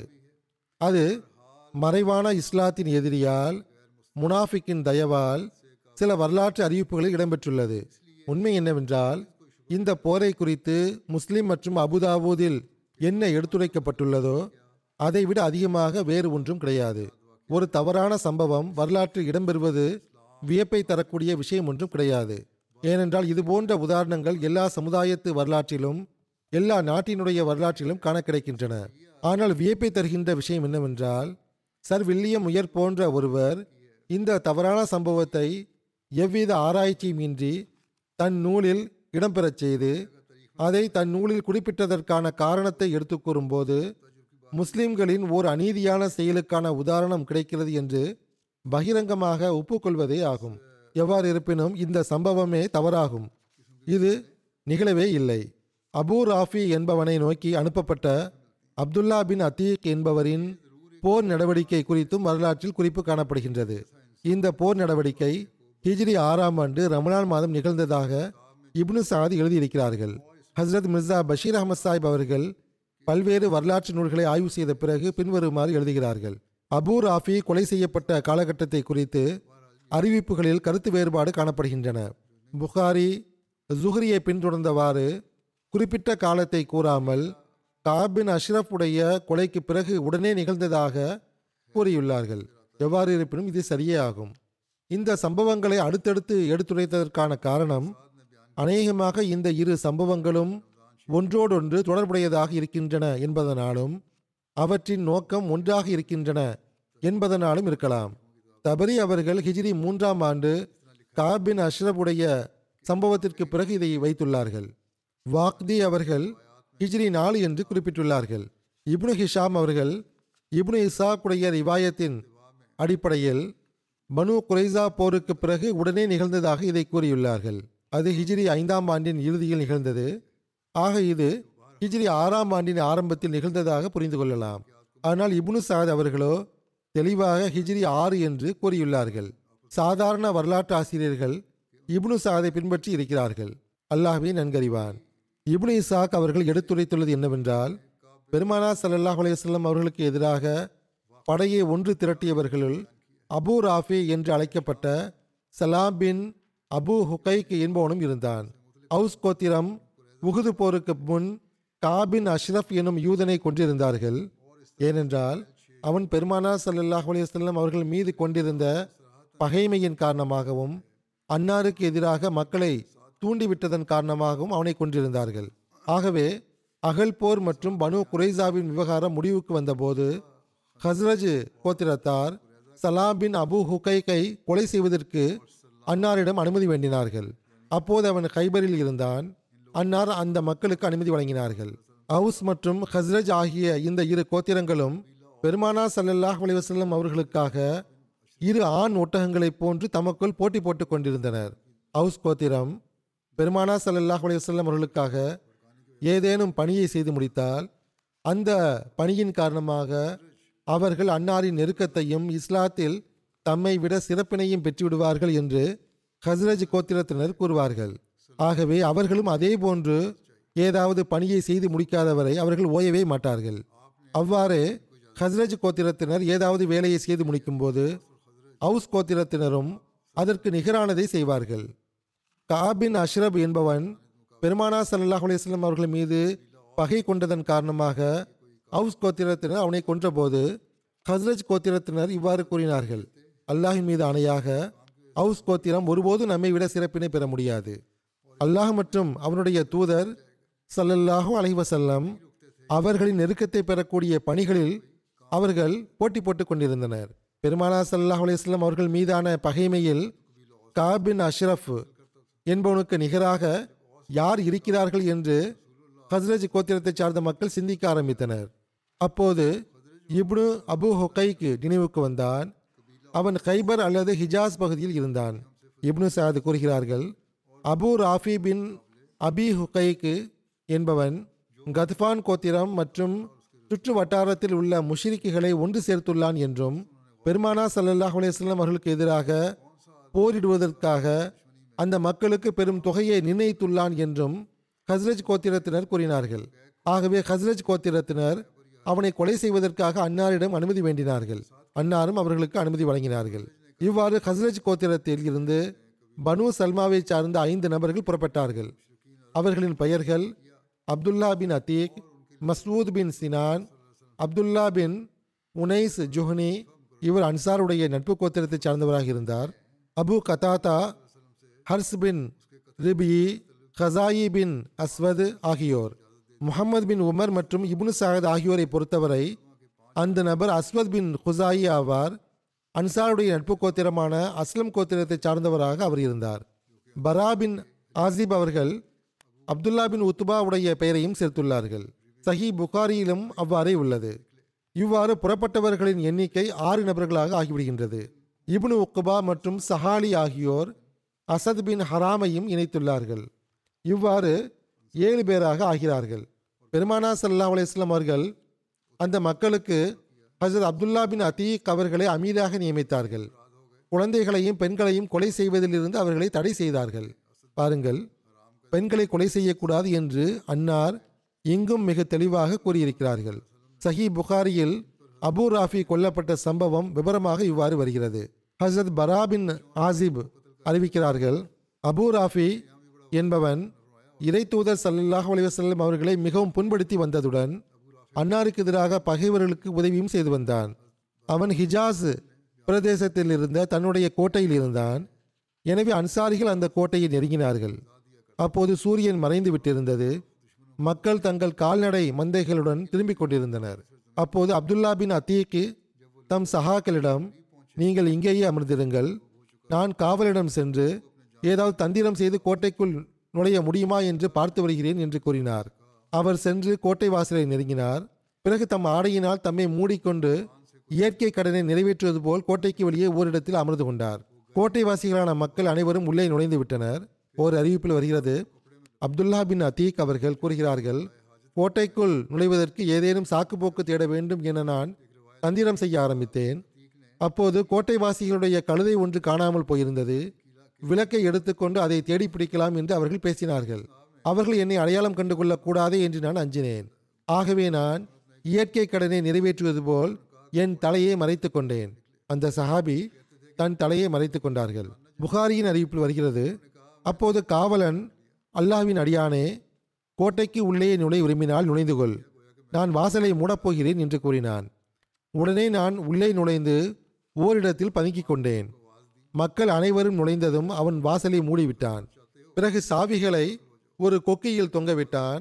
அது மறைவான இஸ்லாத்தின் எதிரியால் முனாஃபிக்கின் தயவால் சில வரலாற்று அறிவிப்புகளில் இடம்பெற்றுள்ளது உண்மை என்னவென்றால் இந்த போரை குறித்து முஸ்லிம் மற்றும் அபுதாபூதில் என்ன எடுத்துரைக்கப்பட்டுள்ளதோ அதைவிட அதிகமாக வேறு ஒன்றும் கிடையாது ஒரு தவறான சம்பவம் வரலாற்றில் இடம்பெறுவது வியப்பை தரக்கூடிய விஷயம் ஒன்றும் கிடையாது ஏனென்றால் இது போன்ற உதாரணங்கள் எல்லா சமுதாயத்து வரலாற்றிலும் எல்லா நாட்டினுடைய வரலாற்றிலும் காண கிடைக்கின்றன ஆனால் வியப்பை தருகின்ற விஷயம் என்னவென்றால் சர் வில்லியம் உயர் போன்ற ஒருவர் இந்த தவறான சம்பவத்தை எவ்வித ஆராய்ச்சியும் இன்றி தன் நூலில் இடம்பெறச் செய்து அதை தன் நூலில் குறிப்பிட்டதற்கான காரணத்தை எடுத்து கூறும்போது முஸ்லிம்களின் ஓர் அநீதியான செயலுக்கான உதாரணம் கிடைக்கிறது என்று பகிரங்கமாக ஒப்புக்கொள்வதே ஆகும் எவ்வாறு இருப்பினும் இந்த சம்பவமே தவறாகும் இது நிகழவே இல்லை அபூ ராஃபி என்பவனை நோக்கி அனுப்பப்பட்ட அப்துல்லா பின் அத்தீக் என்பவரின் போர் நடவடிக்கை குறித்தும் வரலாற்றில் குறிப்பு காணப்படுகின்றது இந்த போர் நடவடிக்கை ஹிஜ்ரி ஆறாம் ஆண்டு ரமலான் மாதம் நிகழ்ந்ததாக இப்னு சாத் எழுதியிருக்கிறார்கள் ஹஸ்ரத் மிர்சா பஷீர் அஹமத் சாஹிப் அவர்கள் பல்வேறு வரலாற்று நூல்களை ஆய்வு செய்த பிறகு பின்வருமாறு எழுதுகிறார்கள் அபூ ராஃபி கொலை செய்யப்பட்ட காலகட்டத்தை குறித்து அறிவிப்புகளில் கருத்து வேறுபாடு காணப்படுகின்றன புகாரி ஜுஹரியை பின்தொடர்ந்தவாறு குறிப்பிட்ட காலத்தை கூறாமல் காபின் அஷ்ரஃப் உடைய கொலைக்கு பிறகு உடனே நிகழ்ந்ததாக கூறியுள்ளார்கள் எவ்வாறு இருப்பினும் இது சரியே ஆகும் இந்த சம்பவங்களை அடுத்தடுத்து எடுத்துரைத்ததற்கான காரணம் அநேகமாக இந்த இரு சம்பவங்களும் ஒன்றோடொன்று தொடர்புடையதாக இருக்கின்றன என்பதனாலும் அவற்றின் நோக்கம் ஒன்றாக இருக்கின்றன என்பதனாலும் இருக்கலாம் தபரி அவர்கள் ஹிஜ்ரி மூன்றாம் ஆண்டு காபின் அஷ்ரப் உடைய சம்பவத்திற்கு பிறகு இதை வைத்துள்ளார்கள் வாக்தி அவர்கள் ஹிஜ்ரி நாலு என்று குறிப்பிட்டுள்ளார்கள் இப்னு ஹிஷாம் அவர்கள் இப்னு இசாக்குடைய ரிவாயத்தின் அடிப்படையில் பனு குரைசா போருக்கு பிறகு உடனே நிகழ்ந்ததாக இதை கூறியுள்ளார்கள் அது ஹிஜ்ரி ஐந்தாம் ஆண்டின் இறுதியில் நிகழ்ந்தது ஆக இது ஹிஜ்ரி ஆறாம் ஆண்டின் ஆரம்பத்தில் நிகழ்ந்ததாக புரிந்து கொள்ளலாம் ஆனால் இப்னு சாத் அவர்களோ தெளிவாக ஹிஜ்ரி ஆறு என்று கூறியுள்ளார்கள் சாதாரண வரலாற்று ஆசிரியர்கள் இப்னு சாதை பின்பற்றி இருக்கிறார்கள் அல்லாஹ்வே நன்கறிவான் இப்னு இசாக் அவர்கள் எடுத்துரைத்துள்ளது என்னவென்றால் பெருமானா ஸல்லல்லாஹு அலைஹி வஸல்லம் அவர்களுக்கு எதிராக படையை ஒன்று திரட்டியவர்களுள் அபூ ராஃபி என்று அழைக்கப்பட்ட சலாம் பின் அபு ஹுகைக் என்பவனும் இருந்தான் அவுஸ் கோத்திரம் உகுது போருக்கு முன் காபின் அஷ்ரஃப் எனும் யூதனை கொண்டிருந்தார்கள் ஏனென்றால் அவன் பெருமானா ஸல்லல்லாஹு அலைஹி வஸல்லம் அவர்கள் மீது கொண்டிருந்த பகைமையின் காரணமாகவும் அன்னாருக்கு எதிராக மக்களை தூண்டிவிட்டதன் காரணமாகவும் அவனை கொண்டிருந்தார்கள் ஆகவே அகல் போர் மற்றும் பனு குரைசாவின் விவகாரம் முடிவுக்கு வந்தபோது ஹஸ்ரஜ் கோத்திரத்தார் சலாம் பின் அபு ஹுகைக்கை கொலை செய்வதற்கு அன்னாரிடம் அனுமதி வேண்டினார்கள் அப்போது அவன் கைபரில் இருந்தான் அன்னார் அந்த மக்களுக்கு அனுமதி வழங்கினார்கள் அவுஸ் மற்றும் ஹஸ்ரஜ் ஆகிய இந்த இரு கோத்திரங்களும் பெருமானா ஸல்லல்லாஹு அலைஹி வஸல்லம் அவர்களுக்காக இரு ஆண் ஒட்டகங்களைப் போன்று தமக்குள் போட்டி போட்டுக் கொண்டிருந்தனர் அவுஸ் கோத்திரம் பெருமானா ஸல்லல்லாஹு அலைஹி வஸல்லம் அவர்களுக்காக ஏதேனும் பணியை செய்து முடித்தால் அந்த பணியின் காரணமாக அவர்கள் அன்னாரின் நெருக்கத்தையும் இஸ்லாத்தில் தம்மை விட சிறப்பினையும் பெற்றுவிடுவார்கள் என்று ஹஸ்ரஜ் கோத்திரத்தினர் கூறுவார்கள் ஆகவே அவர்களும் அதே போன்று ஏதாவது பணியை செய்து முடிக்காதவரை அவர்கள் ஓயவே மாட்டார்கள் அவ்வாறே ஹஸ்ரஜ் கோத்திரத்தினர் ஏதாவது வேலையை செய்து முடிக்கும்போது அவுஸ் கோத்திரத்தினரும் அதற்கு நிகரானதை செய்வார்கள் காபின் அஷ்ரப் என்பவன் பெருமானா ஸல்லல்லாஹு அலைஹி வஸல்லம் அவர்கள் மீது பகை கொண்டதன் காரணமாக அவுஸ் கோத்திரத்தினர் அவனை கொன்றபோது ஹஸ்ரஜ் கோத்திரத்தினர் இவ்வாறு கூறினார்கள் அல்லாஹின் மீது ஆணையாக அவுஸ் கோத்திரம் ஒருபோதும் நம்மை விட சிறப்பினை பெற முடியாது அல்லாஹ் மற்றும் அவனுடைய தூதர் ஸல்லல்லாஹு அலைஹி வஸல்லம் அவர்களின் நெருக்கத்தை பெறக்கூடிய பணிகளில் அவர்கள் போட்டி போட்டுக் கொண்டிருந்தனர் பெருமானா ஸல்லல்லாஹு அலைஹி வஸல்லம் அவர்கள் மீதான பகைமையில் காபின் அஷ்ரஃப் என்பவனுக்கு நிகராக யார் இருக்கிறார்கள் என்று ஹஸ்ரஜ் கோத்திரத்தைச் சார்ந்த மக்கள் சிந்திக்க ஆரம்பித்தனர் அப்போது இப்னு அபு ஹொகைக்கு நினைவுக்கு வந்தான் அவன் கைபர் அல்லது ஹிஜாஸ் பகுதியில் இருந்தான் இப்னு சாத் கூறுகிறார்கள் அபு ராஃபி பின் அபி ஹுகைக்கு என்பவன் கத்ஃபான் கோத்திரம் மற்றும் சுற்று வட்டாரத்தில் உள்ள முஷிரிக்குகளை ஒன்று சேர்த்துள்ளான் என்றும் பெருமானா ஸல்லல்லாஹு அலைஹி வஸல்லம் அவர்களுக்கு எதிராக போரிடுவதற்காக அந்த மக்களுக்கு பெரும் தொகையை நிர்ணயித்துள்ளான் என்றும் ஹஸ்ரஜ் கோத்திரத்தினர் கூறினார்கள் ஆகவே ஹஸ்ரஜ் கோத்திரத்தினர் அவனை கொலை செய்வதற்காக அன்னாரிடம் அனுமதி வேண்டினார்கள் அன்னாரும் அவர்களுக்கு அனுமதி வழங்கினார்கள் இவ்வாறு ஹஸ்ரஜ் கோத்திரத்தில் இருந்து பனு சல்மாவை சார்ந்த ஐந்து நபர்கள் புறப்பட்டார்கள் அவர்களின் பெயர்கள் Abdullah bin Atiq Masood bin Sinan Abdullah bin Unais Juhani இவர் அன்சாருடைய நட்பு கோத்திரத்தை சார்ந்தவராக இருந்தார் Abu Qatada Haris bin Ribi Khuzai bin Aswad ஆகியோர் முகமது பின் உமர் மற்றும் இப்னு சாயத் ஆகியோரை பொறுத்தவரை அந்த நபர் அஸ்வத் பின் ஹுசாயி ஆவார் அன்சாருடைய நட்பு கோத்திரமான அஸ்லம் கோத்திரத்தை சார்ந்தவராக அவர் இருந்தார் பரா பின் ஆசிப் அவர்கள் அப்துல்லா பின் உத்துபா உடைய பெயரையும் சேர்த்துள்ளார்கள் சஹி புகாரியிலும் அவ்வாறே உள்ளது இவ்வாறு புறப்பட்டவர்களின் எண்ணிக்கை ஆறு நபர்களாக ஆகிவிடுகின்றது இப்னு உக்குபா மற்றும் சஹாலி ஆகியோர் அசத் பின் ஹராமையும் இணைத்துள்ளார்கள் இவ்வாறு ஏழு பேராக ஆகிறார்கள் பெருமானா ஸல்லல்லாஹு அலைஹி வஸல்லம் அவர்கள் அந்த மக்களுக்கு ஹசரத் அப்துல்லா பின் அதீக் அவர்களை அமீராக நியமித்தார்கள் குழந்தைகளையும் பெண்களையும் கொலை செய்வதிலிருந்து அவர்களை தடை செய்தார்கள் பாருங்கள் பெண்களை கொலை செய்யக்கூடாது என்று அன்னார் இங்கும் மிக தெளிவாக கூறியிருக்கிறார்கள் சஹி புகாரியில் அபு ராஃபி கொல்லப்பட்ட சம்பவம் விவரமாக இவ்வாறு வருகிறது ஹசரத் பரா பின் ஆசிப் அறிவிக்கிறார்கள் அபு ராஃபி என்பவன் இறை தூதர் சல்லல்லாஹு அலைஹி வஸல்லம் அவர்களை மிகவும் புண்படுத்தி வந்ததுடன் அன்னாருக்கு எதிராக பகைவர்களுக்கு உதவியும் செய்து வந்தான் அவன் ஹிஜாஸ் பிரதேசத்தில் இருந்த தன்னுடைய கோட்டையில் இருந்தான் எனவே அன்சாரிகள் அந்த கோட்டையை நெருங்கினார்கள் அப்போது சூரியன் மறைந்து விட்டிருந்தது மக்கள் தங்கள் கால்நடை மந்தைகளுடன் திரும்பிக் கொண்டிருந்தனர் அப்போது அப்துல்லா பின் அத்தீக்கு தம் சகாக்களிடம் நீங்கள் இங்கேயே அமர்ந்திருங்கள் நான் காவலிடம் சென்று ஏதாவது தந்திரம் செய்து கோட்டைக்குள் நுழைய முடியுமா என்று பார்த்து வருகிறேன் என்று கூறினார் அவர் சென்று கோட்டை வாசலை நெருங்கினார் பிறகு தம் ஆடையினால் தம்மை மூடிக்கொண்டு இயற்கை கடனை நிறைவேற்றுவது போல் கோட்டைக்கு வெளியே ஓரிடத்தில் அமர்ந்து கொண்டார் கோட்டைவாசிகளான மக்கள் அனைவரும் உள்ளே நுழைந்து விட்டனர் ஓர் அறிவிப்பில் வருகிறது அப்துல்லா பின் அத்தீக் அவர்கள் கூறுகிறார்கள் கோட்டைக்குள் நுழைவதற்கு ஏதேனும் சாக்குப்போக்கு தேட வேண்டும் என நான் தந்திரம் செய்ய ஆரம்பித்தேன் அப்போது கோட்டைவாசிகளுடைய கழுதை ஒன்று காணாமல் போயிருந்தது விளக்கை எடுத்துக்கொண்டு அதை தேடி பிடிக்கலாம் என்று அவர்கள் பேசினார்கள் அவர்கள் என்னை அடையாளம் கண்டு கொள்ளக்கூடாதே என்று நான் அஞ்சினேன் ஆகவே நான் இயற்கை கடனை நிறைவேற்றுவது போல் என் தலையை மறைத்துக் கொண்டேன் அந்த சஹாபி தன் தலையை மறைத்துக் கொண்டார்கள் புகாரியின் அறிவிப்பில் வருகிறது அப்போது காவலன் அல்லாஹ்வின் அடியானே கோட்டைக்கு உள்ளே நுழை விரும்பினால் நுழைந்து கொள் நான் வாசலை மூடப்போகிறேன் என்று கூறினான் உடனே நான் உள்ளே நுழைந்து ஓரிடத்தில் பதுங்கிக் கொண்டேன் மக்கள் அனைவரும் நுழைந்ததும் அவன் வாசலை மூடிவிட்டான் பிறகு சாவிகளை ஒரு கொக்கியில் தொங்கவிட்டான்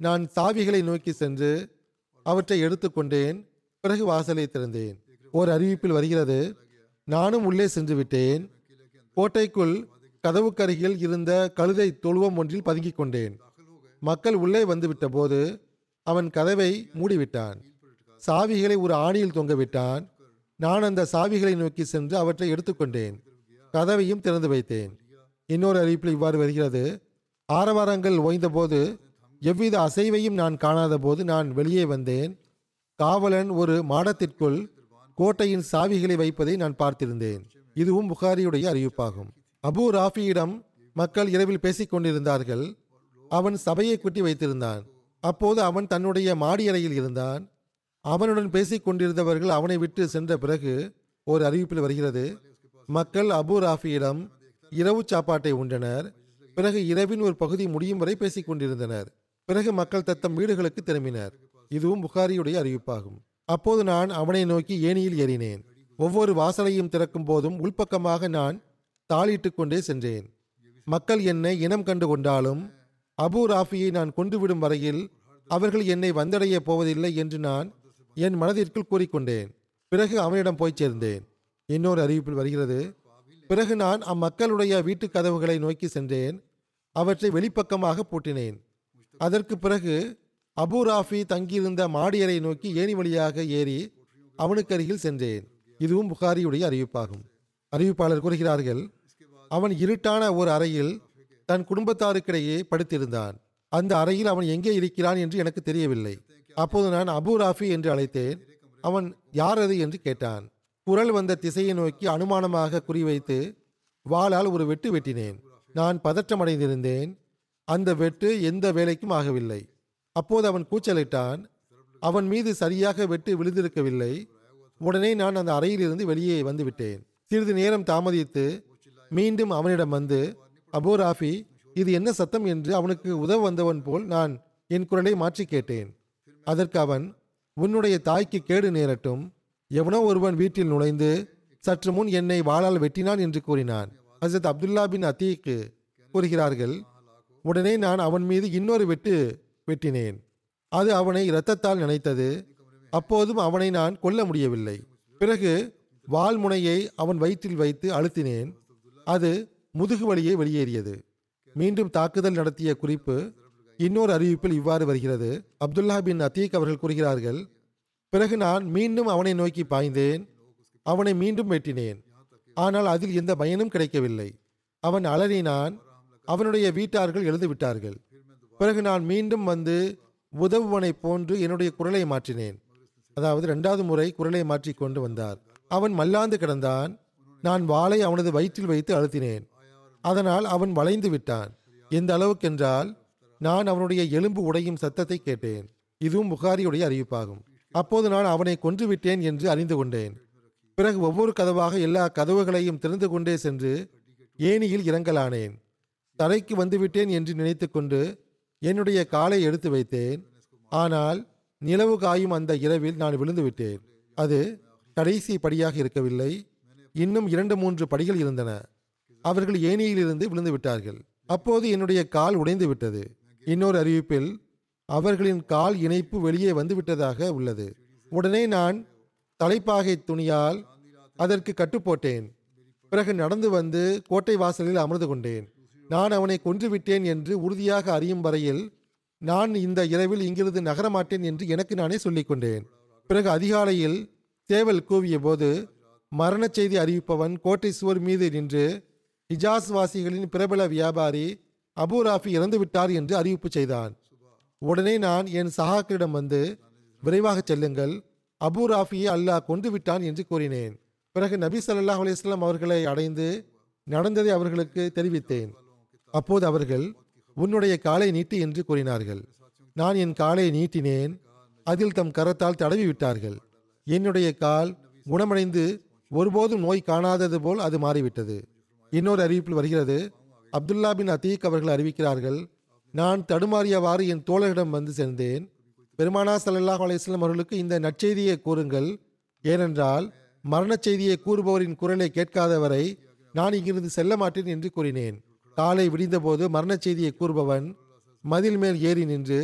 நான் சாவிகளை நோக்கி சென்று அவற்றை எடுத்துக்கொண்டேன் பிறகு வாசலை திறந்தேன் ஓர் அறிவிப்பில் வருகிறது நானும் உள்ளே சென்று விட்டேன் கோட்டைக்குள் கதவுக்கருகில் இருந்த கழுதை தொழுவம் ஒன்றில் பதுங்கிக் கொண்டேன் மக்கள் உள்ளே வந்துவிட்ட போது அவன் கதவை மூடிவிட்டான் சாவிகளை ஒரு ஆணியில் தொங்கவிட்டான் நான் அந்த சாவிகளை நோக்கி சென்று அவற்றை எடுத்துக்கொண்டேன் கதவையும் திறந்து வைத்தேன் இன்னொரு அறிவிப்பில் இவ்வாறு வருகிறது ஆரவாரங்கள் ஓய்ந்தபோது எவ்வித அசைவையும் நான் காணாத போது நான் வெளியே வந்தேன் காவலன் ஒரு மாடத்திற்குள் கோட்டையின் சாவிகளை வைப்பதை நான் பார்த்திருந்தேன் இதுவும் புகாரியுடைய அறிவிப்பாகும் அபு ராஃபியிடம் மக்கள் இரவில் பேசிக் கொண்டிருந்தார்கள் அவன் சபையை குட்டி வைத்திருந்தான் அப்போது அவன் தன்னுடைய மாடியறையில் இருந்தான் அவனுடன் பேசிக் கொண்டிருந்தவர்கள் அவனை விட்டு சென்ற பிறகு ஒரு அறிவிப்பில் வருகிறது மக்கள் அபு ராஃபியிடம் இரவு சாப்பாட்டை உண்டனர் பிறகு இரவின் ஒரு பகுதி முடியும் வரை பேசிக் கொண்டிருந்தனர் பிறகு மக்கள் தத்தம் வீடுகளுக்கு திரும்பினர் இதுவும் புகாரியுடைய அறிவிப்பாகும் அப்போது நான் அவனை நோக்கி ஏணியில் ஏறினேன் ஒவ்வொரு வாசலையும் திறக்கும் போதும் உள்பக்கமாக நான் தாளிட்டுக் கொண்டே சென்றேன் மக்கள் என்னை இனம் கண்டு கொண்டாலும் அபு ராஃபியை நான் கொன்றுவிடும் வரையில் அவர்கள் என்னை வந்தடைய போவதில்லை என்று நான் என் மனதிற்குள் கூறிக்கொண்டேன் பிறகு அவனிடம் போய் சேர்ந்தேன் இன்னொரு அறிவிப்பில் வருகிறது பிறகு நான் அம்மக்களுடைய வீட்டுக் கதவுகளை நோக்கி சென்றேன் அவற்றை வெளிப்பக்கமாக பூட்டினேன் அதற்கு பிறகு அபு ராஃபி தங்கியிருந்த மாடியரை நோக்கி ஏணி வழியாக ஏறி அவனுக்கு அருகில் சென்றேன் இதுவும் புகாரியுடைய அறிவிப்பாகும் அறிவிப்பாளர் கூறுகிறார்கள் அவன் இருட்டான ஒரு அறையில் தன் குடும்பத்தாருக்கிடையே படுத்திருந்தான் அந்த அறையில் அவன் எங்கே இருக்கிறான் என்று எனக்கு தெரியவில்லை அப்போது நான் அபு ராஃபி என்று அழைத்தேன் அவன் யார் அது என்று கேட்டான் குரல் வந்த திசையை நோக்கி அனுமானமாக குறிவைத்து வாளால் ஒரு வெட்டு வெட்டினேன் நான் பதற்றமடைந்திருந்தேன் அந்த வெட்டு எந்த வேலைக்கும் ஆகவில்லை அப்போது அவன் கூச்சலிட்டான் அவன் மீது சரியாக வெட்டு விழுந்திருக்கவில்லை உடனே நான் அந்த அறையிலிருந்து வெளியே வந்து விட்டேன் சிறிது நேரம் தாமதித்து மீண்டும் அவனிடம் வந்து அபோ ராஃபி இது என்ன சத்தம் என்று அவனுக்கு உதவ வந்தவன் போல் நான் என் குரலை மாற்றி கேட்டேன் அதற்கு அவன் உன்னுடைய தாய்க்கு கேடு நேரட்டும் எவனோ ஒருவன் வீட்டில் நுழைந்து சற்று முன் என்னை வாளால் வெட்டினான் என்று கூறினான் ஹசரத் அப்துல்லா பின் அத்தீக்கு கூறுகிறார்கள் உடனே நான் அவன் மீது இன்னொரு வெட்டு வெட்டினேன் அது அவனை இரத்தத்தால் நினைத்தது அப்போதும் அவனை நான் கொல்ல முடியவில்லை பிறகு வாள்முனையை அவன் வயிற்றில் வைத்து அழுத்தினேன் அது முதுகு வழியே வெளியேறியது மீண்டும் தாக்குதல் நடத்திய குறிப்பு இன்னொரு அறிவிப்பில் இவ்வாறு வருகிறது அப்துல்லா பின் அத்தீக் அவர்கள் கூறுகிறார்கள் பிறகு நான் மீண்டும் அவனை நோக்கி பாய்ந்தேன் அவனை மீண்டும் வெட்டினேன் ஆனால் அதில் எந்த பயனும் கிடைக்கவில்லை அவன் அலறினான் அவனுடைய வீட்டார்கள் எழுந்து விட்டார்கள் பிறகு நான் மீண்டும் வந்து உதவுவனைப் போன்று என்னுடைய குரலை மாற்றினேன் அதாவது இரண்டாவது முறை குரலை மாற்றிக் கொண்டு வந்தார் அவன் மல்லாந்து கிடந்தான் நான் வாளை அவனது வயிற்றில் வைத்து அழுத்தினேன் அதனால் அவன் வளைந்து விட்டான் எந்த அளவுக்கென்றால் நான் அவனுடைய எலும்பு உடையும் சத்தத்தை கேட்டேன் இதுவும் புகாரியுடைய அறிவிப்பாகும் அப்போது நான் அவனை கொன்று விட்டேன் என்று அறிந்து கொண்டேன் பிறகு ஒவ்வொரு கதவாக எல்லா கதவுகளையும் திறந்து கொண்டே சென்று ஏணியில் இறங்கலானேன் தரைக்கு வந்துவிட்டேன் என்று நினைத்துக்கொண்டு என்னுடைய காலை எடுத்து வைத்தேன் ஆனால் நிலவு காயும் அந்த இரவில் நான் விழுந்து விட்டேன் அது கடைசி படியாக இருக்கவில்லை இன்னும் இரண்டு மூன்று படிகள் இருந்தன அவர்கள் ஏணியிலிருந்து விழுந்து விட்டார்கள் அப்போது என்னுடைய கால் உடைந்து விட்டது இன்னொரு அறிவிப்பில் அவர்களின் கால் இணைப்பு வெளியே வந்து விட்டதாக உள்ளது உடனே நான் தலைப்பாகை துணியால் அதற்கு கட்டுப்போட்டேன் பிறகு நடந்து வந்து கோட்டை வாசலில் அமர்ந்து கொண்டேன் நான் அவனை கொன்று விட்டேன் என்று உறுதியாக அறியும் வரையில் நான் இந்த இரவில் இங்கிருந்து நகரமாட்டேன் என்று எனக்கு நானே சொல்லிக் கொண்டேன் பிறகு அதிகாலையில் சேவல் கூவிய போது மரணச் செய்தி அறிவிப்பவன் கோட்டை சுவர் மீது நின்று ஹிஜாஸ் வாசிகளின் பிரபல வியாபாரி அபு ராஃபி இறந்து விட்டார் என்று அறிவிப்பு செய்தான் உடனே நான் என் சகாக்களிடம் வந்து விரைவாக செல்லுங்கள் அபு ராஃபியை அல்லாஹ் கொண்டு விட்டான் என்று கூறினேன் பிறகு நபி ஸல்லல்லாஹு அலைஹி வஸல்லம் அவர்களை அடைந்து நடந்ததை அவர்களுக்கு தெரிவித்தேன் அப்போது அவர்கள் உன்னுடைய காலை நீட்டு என்று கூறினார்கள் நான் என் காலை நீட்டினேன் அதில் தம் கரத்தால் தடவி விட்டார்கள் என்னுடைய கால் குணமடைந்து ஒருபோதும் நோய் காணாதது போல் அது மாறிவிட்டது இன்னொரு அறிவிப்பில் வருகிறது அப்துல்லா பின் அத்தீக் அவர்கள் அறிவிக்கிறார்கள் நான் தடுமாறியவாறு என் தோழரிடம் வந்து சேர்ந்தேன் பெருமானா ஸல்லல்லாஹு அலைஹி வஸல்லம் அவர்களுக்கு இந்த நற்செய்தியை கூறுங்கள் ஏனென்றால் மரணச் செய்தியை கூறுபவரின் குரலை கேட்காதவரை நான் இங்கிருந்து செல்ல மாட்டேன் என்று கூறினேன் காலை விடிந்தபோது மரணச் செய்தியை கூறுபவன் மதில் மேல் ஏறி நின்று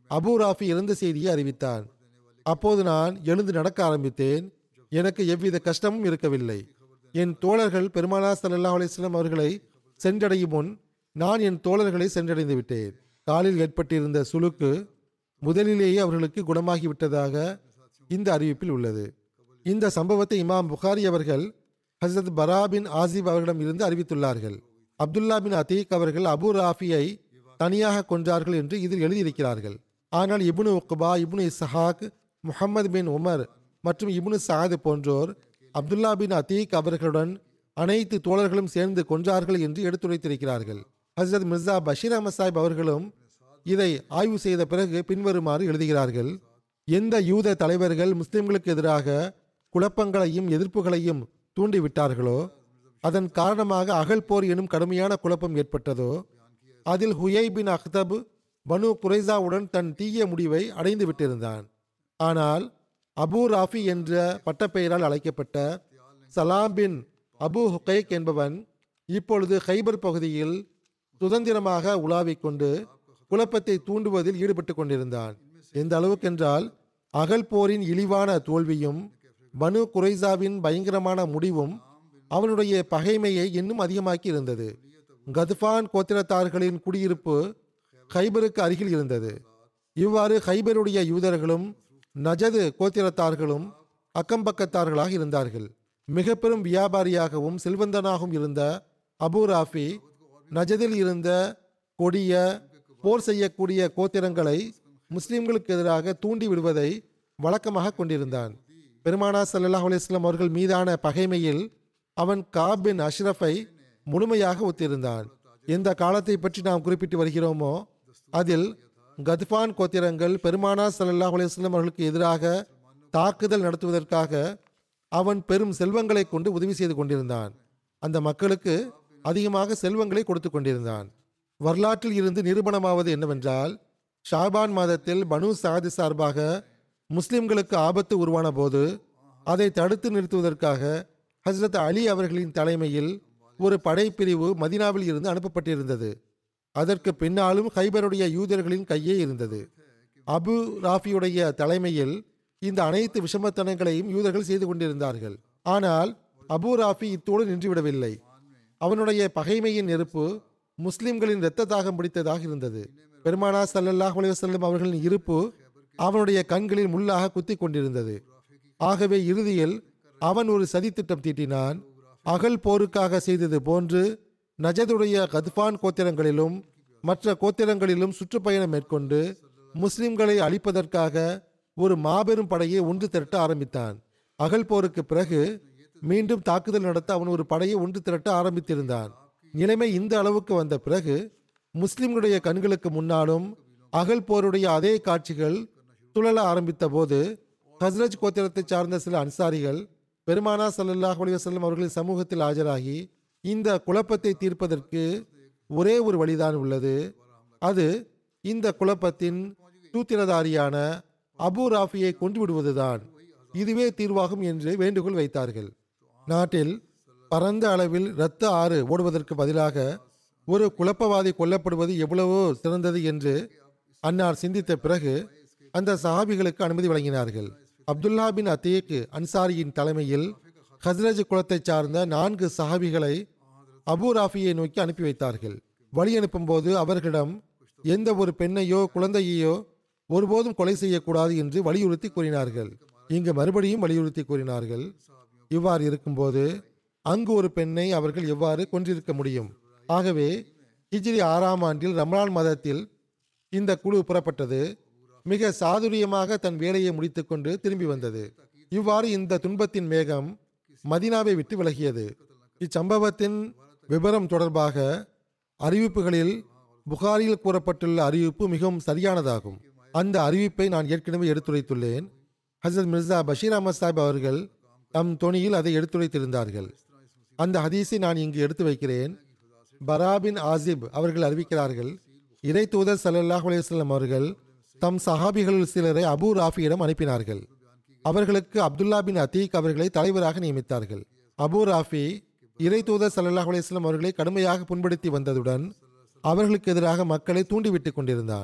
அபூ ராஃபி இறந்த செய்தியை அறிவித்தான் அப்போது நான் எழுந்து நடக்க ஆரம்பித்தேன் எனக்கு எவ்வித கஷ்டமும் இருக்கவில்லை என் தோழர்கள் பெருமானா ஸல்லல்லாஹு அலைஹி வஸல்லம் அவர்களை சென்றடையும் முன் நான் என் தோழர்களை சென்றடைந்து விட்டேன் காலில் ஏற்பட்டிருந்த சுளுக்கு முதலிலேயே அவர்களுக்கு குணமாகிவிட்டதாக இந்த அறிவிப்பில் உள்ளது இந்த சம்பவத்தை இமாம் புகாரி அவர்கள் ஹசரத் பரா பின் ஆசிப் அவர்களிடம் இருந்து அறிவித்துள்ளார்கள் அப்துல்லா பின் அதீக் அவர்கள் அபு ராஃபியை தனியாக கொன்றார்கள் என்று இதில் எழுதியிருக்கிறார்கள் ஆனால் Ibn Uqba Ibn Ishaq Muhammad bin Umar மற்றும் இப்னு சாத் போன்றோர் அப்துல்லா பின் அதீக் அவர்களுடன் அனைத்து தோழர்களும் சேர்ந்து கொன்றார்கள் என்று எடுத்துரைத்திருக்கிறார்கள் ஹசரத் மிர்சா பஷீர் அஹமத் சாஹிப் அவர்களும் இதை ஆய்வு செய்த பிறகு பின்வருமாறு எழுதுகிறார்கள் எந்த யூத தலைவர்கள் முஸ்லிம்களுக்கு எதிராக குழப்பங்களையும் எதிர்ப்புகளையும் தூண்டிவிட்டார்களோ அதன் காரணமாக அகல் போர் எனும் கடுமையான குழப்பம் ஏற்பட்டதோ அதில் ஹுயை பின் அக்தப் பனு குரைசாவுடன் தன் தீய முடிவை அடைந்து விட்டிருந்தான் ஆனால் அபு ராஃபி என்ற பட்டப்பெயரால் அழைக்கப்பட்ட சலாம் பின் அபு ஹுகைக் என்பவன் இப்பொழுது ஹைபர் பகுதியில் சுதந்திரமாக உலாவிக் கொண்டு குழப்பத்தை தூண்டுவதில் ஈடுபட்டு கொண்டிருந்தான் எந்த அளவுக்கென்றால் அகல் போரின் இழிவான தோல்வியும் பனு குரைசாவின் பயங்கரமான முடிவும் அவனுடைய பகைமையை இன்னும் அதிகமாக்கி இருந்தது கத்ஃபான் கோத்திரத்தார்களின் குடியிருப்பு ஹைபருக்கு அருகில் இருந்தது இவ்வாறு ஹைபருடைய யூதர்களும் நஜது கோத்திரத்தார்களும் அக்கம்பக்கத்தார்களாக இருந்தார்கள் மிக பெரும் வியாபாரியாகவும் செல்வந்தனாகவும் இருந்த அபு ராஃபி நஜதில் இருந்த கொடிய போர் செய்யக்கூடிய கோத்திரங்களை முஸ்லிம்களுக்கு எதிராக தூண்டி விடுவதை வழக்கமாக கொண்டிருந்தான் பெருமானா ஸல்லல்லாஹு அலைஹி வஸல்லம் அவர்கள் மீதான பகைமையில் அவன் காப் பின் அஷ்ரஃபை முழுமையாக ஒத்திருந்தான் எந்த காலத்தை பற்றி நாம் குறிப்பிட்டு வருகிறோமோ அதில் கத்பான் கோத்திரங்கள் பெருமானா ஸல்லல்லாஹு அலைஹி வஸல்லம் அவர்களுக்கு எதிராக தாக்குதல் நடத்துவதற்காக அவன் பெரும் செல்வங்களை கொண்டு உதவி செய்து கொண்டிருந்தான் அந்த மக்களுக்கு அதிகமாக செல்வங்களை கொடுத்து கொண்டிருந்தான் வரலாற்றில் இருந்து நிரூபணமாவது என்னவென்றால் ஷாபான் மாதத்தில் பனு சாதி சார்பாக முஸ்லிம்களுக்கு ஆபத்து உருவான போது அதை தடுத்து நிறுத்துவதற்காக ஹஸ்ரத் அலி அவர்களின் தலைமையில் ஒரு படைப்பிரிவு மதினாவில் இருந்து அனுப்பப்பட்டிருந்தது அதற்கு பின்னாலும் ஹைபருடைய யூதர்களின் கையே இருந்தது அபு ராஃபியுடைய தலைமையில் இந்த அனைத்து விஷமத்தனங்களையும் யூதர்கள் செய்து கொண்டிருந்தார்கள் ஆனால் அபு ராஃபி இத்தோடு நின்றுவிடவில்லை அவனுடைய பகைமையின் நெருப்பு முஸ்லிம்களின் இரத்த தாகம் பிடித்ததாக இருந்தது பெருமானா ஸல்லல்லாஹு அலைஹி வஸல்லம் அவர்களின் இருப்பு அவனுடைய கண்களில் முள்ளாக குத்தி கொண்டிருந்தது ஆகவே இறுதியில் அவன் ஒரு சதித்திட்டம் தீட்டினான் அகல் போருக்காக செய்தது போன்று நஜதுடைய கத்பான் கோத்திரங்களிலும் மற்ற கோத்திரங்களிலும் சுற்றுப்பயணம் மேற்கொண்டு முஸ்லிம்களை அழிப்பதற்காக ஒரு மாபெரும் படையை ஒன்று திரட்ட ஆரம்பித்தான் அகல் போருக்கு பிறகு மீண்டும் தாக்குதல் நடத்த அவன் ஒரு படையை ஒன்று திரட்ட ஆரம்பித்திருந்தான் நிலைமை இந்த அளவுக்கு வந்த பிறகு முஸ்லிம்களுடைய கண்களுக்கு முன்னாலும் அகல் போருடைய அதே காட்சிகள் சுழல ஆரம்பித்த போது ஹஸ்ரஜ் கோத்திரத்தை சார்ந்த சில அன்சாரிகள் பெருமானா ஸல்லல்லாஹு அலைஹி வஸல்லம் அவர்களின் சமூகத்தில் ஆஜராகி இந்த குழப்பத்தை தீர்ப்பதற்கு ஒரே ஒரு வழிதான் உள்ளது அது இந்த குழப்பத்தின் சூத்திரதாரியான அபு ராஃபியை கொண்டு விடுவதுதான் இதுவே தீர்வாகும் என்று வேண்டுகோள் வைத்தார்கள் நாட்டில் பரந்த அளவில் இரத்த ஆறு ஓடுவதற்கு பதிலாக ஒரு குழப்பவாதி கொல்லப்படுவது எவ்வளவோ சிறந்தது என்று அன்னார் சிந்தித்த பிறகு அந்த சஹாபிகளுக்கு அனுமதி வழங்கினார்கள் அப்துல்லா பின் அத்தீக் அன்சாரியின் தலைமையில் ஹஸ்ரஜ் குலத்தைச் சார்ந்த நான்கு சஹாபிகளை அபு ராஃபியை நோக்கி அனுப்பி வைத்தார்கள் வழி அனுப்பும்போது அவர்களிடம் எந்த ஒரு பெண்ணையோ குழந்தையையோ ஒருபோதும் கொலை செய்யக்கூடாது என்று வலியுறுத்தி கூறினார்கள் இங்கு மறுபடியும் வலியுறுத்தி கூறினார்கள் இவ்வாறு இருக்கும்போது அங்கு ஒரு பெண்ணை அவர்கள் எவ்வாறு கொன்றிருக்க முடியும் ஆகவே ஹிஜ்ரி ஆறாம் ஆண்டில் ரமலான் மாதத்தில் இந்த குழு புறப்பட்டது மிக சாதுரியமாக தன் வேலையை முடித்துக்கொண்டு திரும்பி வந்தது இவ்வாறு இந்த துன்பத்தின் மேகம் மதீனாவை விட்டு விலகியது இச்சம்பவத்தின் விபரம் தொடர்பாக அறிவிப்புகளில் புகாரில் கூறப்பட்டுள்ள அறிவிப்பு மிகவும் சரியானதாகும் அந்த அறிவிப்பை நான் ஏற்கனவே எடுத்துரைத்துள்ளேன் ஹசரத் மிர்சா பஷீர் அஹமத் சாஹிப் அவர்கள் தம் தொனியில் அதை எடுத்துரைத்திருந்தார்கள் அந்த ஹதீஸை நான் இங்கு எடுத்து வைக்கிறேன் பராபின் ஆசிப் அவர்கள் அறிவிக்கிறார்கள் இறை தூதர் சல்லல்லாஹ் அலையம் அவர்கள் தம் சஹாபிகளில் சிலரை அபு ராஃபியிடம் அனுப்பினார்கள் அவர்களுக்கு அப்துல்லா பின் அத்தீக் அவர்களை தலைவராக நியமித்தார்கள் அபு ராஃபி இறை தூதர் சல்லல்லாஹ் அலையம் அவர்களை கடுமையாக புண்படுத்தி வந்ததுடன் அவர்களுக்கு எதிராக மக்களை தூண்டிவிட்டுக் கொண்டிருந்தான்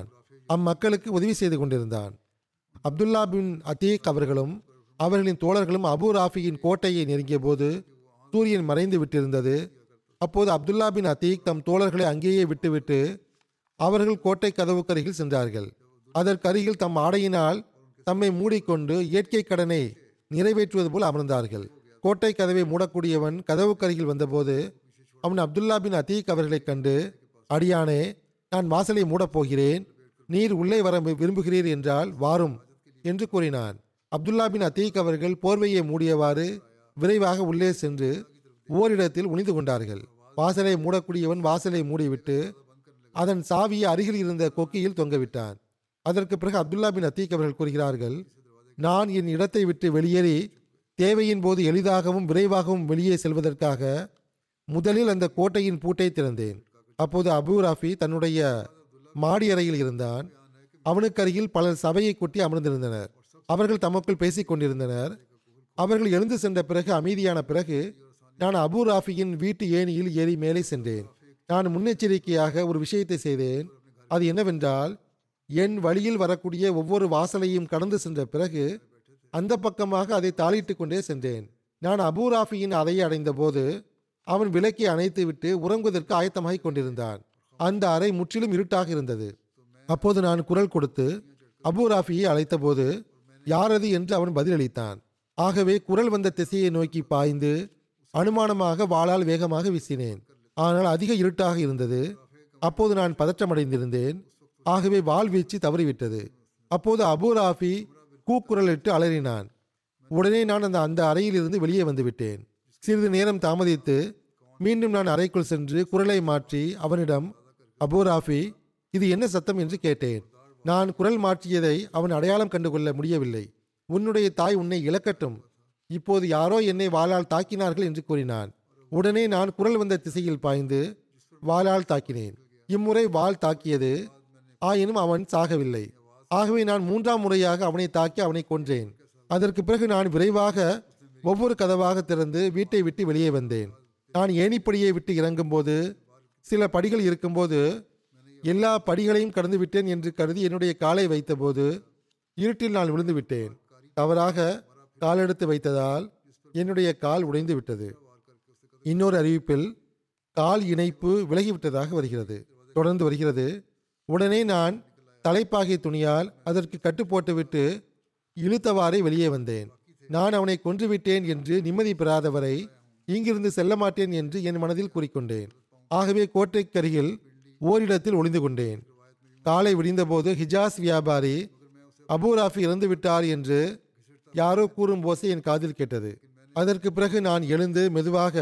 அம்மக்களுக்கு உதவி செய்து கொண்டிருந்தான் அப்துல்லா பின் அதீக் அவர்களும் அவர்களின் தோழர்களும் அபு ராஃபியின் கோட்டையை நெருங்கிய போது சூரியன் மறைந்து விட்டிருந்தது அப்போது அப்துல்லா பின் அதீக் தம் தோழர்களை அங்கேயே விட்டுவிட்டு அவர்கள் கோட்டை கதவுக்கருகில் சென்றார்கள் அதற்கருகில் தம் ஆடையினால் தம்மை மூடிக்கொண்டு இயற்கை கடனை நிறைவேற்றுவது போல் அமர்ந்தார்கள் கோட்டை கதவை மூடக்கூடியவன் கதவுக்கருகில் வந்தபோது அவன் அப்துல்லா பின் அதீக் அவர்களைக் கண்டு அடியானே நான் வாசலை மூடப் போகிறேன் நீர் உள்ளே வர விரும்புகிறீர் என்றால் வாரும் என்று கூறினான் அப்துல்லா பின் அதீக் அவர்கள் போர்வையை மூடியவாறு விரைவாக உள்ளே சென்று ஓரிடத்தில் உணிந்து கொண்டார்கள் வாசலை மூடக்கூடியவன் வாசலை மூடிவிட்டு அதன் சாவியை அருகில் இருந்த கொக்கியில் தொங்கவிட்டான் அதற்கு பிறகு அப்துல்லா பின் அத்தீக் அவர்கள் கூறுகிறார்கள் நான் என் இடத்தை விட்டு வெளியேறி தேவையின் போது எளிதாகவும் விரைவாகவும் வெளியே செல்வதற்காக முதலில் அந்த கோட்டையின் பூட்டை திறந்தேன் அப்போது அபு ராஃபி தன்னுடைய மாடி அறையில் இருந்தான் அவனுக்கு அருகில் பலர் சபையை கூட்டி அமர்ந்திருந்தனர் அவர்கள் தமக்குள் பேசிக் கொண்டிருந்தனர் அவர்கள் எழுந்து சென்ற பிறகு அமைதியான பிறகு நான் அபு ராஃபியின் வீட்டு ஏணியில் ஏறி மேலே சென்றேன் நான் முன்னெச்சரிக்கையாக ஒரு விஷயத்தை செய்தேன் அது என்னவென்றால் என் வழியில் வரக்கூடிய ஒவ்வொரு வாசலையும் கடந்து சென்ற பிறகு அந்த பக்கமாக அதை தாளிட்டு கொண்டே சென்றேன் நான் அபு ராஃபியின் அறையை அடைந்த போது அவன் விளக்கை அணைத்துவிட்டு உறங்குவதற்கு ஆயத்தமாகிக் கொண்டிருந்தான் அந்த அறை முற்றிலும் இருட்டாக இருந்தது அப்போது நான் குரல் கொடுத்து அபு ராஃபியை அழைத்தபோது யாரது என்று அவன் பதிலளித்தான் ஆகவே குரல் வந்த திசையை நோக்கி பாய்ந்து அனுமானமாக வாளால் வேகமாக வீசினேன் ஆனால் அதிக இருட்டாக இருந்தது அப்போது நான் பதற்றமடைந்திருந்தேன் ஆகவே வாள் வீச்சு தவறிவிட்டது அப்போது அபு ராஃபி கூக்குரலிட்டு அலறினான் உடனே நான் அந்த அந்த அறையிலிருந்து வெளியே வந்துவிட்டேன் சிறிது நேரம் தாமதித்து மீண்டும் நான் அறைக்குள் சென்று குரலை மாற்றி அவனிடம் அபு ராஃபி இது என்ன சத்தம் என்று கேட்டேன் நான் குரல் மாற்றியதை அவன் அடையாளம் கண்டுகொள்ள முடியவில்லை உன்னுடைய தாய் உன்னை இழக்கட்டும் இப்போது யாரோ என்னை வாளால் தாக்கினார்கள் என்று கூறினான் உடனே நான் குரல் வந்த திசையில் பாய்ந்து வாளால் தாக்கினேன் இம்முறை வாள் தாக்கியது ஆயினும் அவன் சாகவில்லை ஆகவே நான் மூன்றாம் முறையாக அவனை தாக்கி அவனை கொன்றேன் அதற்கு பிறகு நான் விரைவாக ஒவ்வொரு கதவாக திறந்து வீட்டை விட்டு வெளியே வந்தேன் நான் ஏணிப்படியை விட்டு இறங்கும்போது சில படிகள் இருக்கும்போது எல்லா படிகளையும் கடந்து விட்டேன் என்று கருதி என்னுடைய காலை வைத்தபோது இருட்டில் நான் விழுந்து விட்டேன் தவறாக காலெடுத்து வைத்ததால் என்னுடைய கால் உடைந்து விட்டது இன்னொரு அறிவிப்பில் கால் இணைப்பு விலகிவிட்டதாக வருகிறது தொடர்ந்து வருகிறது உடனே நான் தலைப்பாகை துணியால் அதற்கு கட்டு போட்டுவிட்டு இழுத்தவாறே வெளியே வந்தேன் நான் அவனை கொன்றுவிட்டேன் என்று நிம்மதி பெறாதவரை இங்கிருந்து செல்ல மாட்டேன் என்று என் மனதில் கூறிக்கொண்டேன் ஆகவே கோட்டைக்கருகில் ஓரிடத்தில் ஒளிந்து கொண்டேன் காலை விடிந்தபோது ஹிஜாஸ் வியாபாரி அபு ராஃபி இறந்து விட்டார் என்று யாரோ கூறும் ஓசை என் காதில் கேட்டது அதற்கு பிறகு நான் எழுந்து மெதுவாக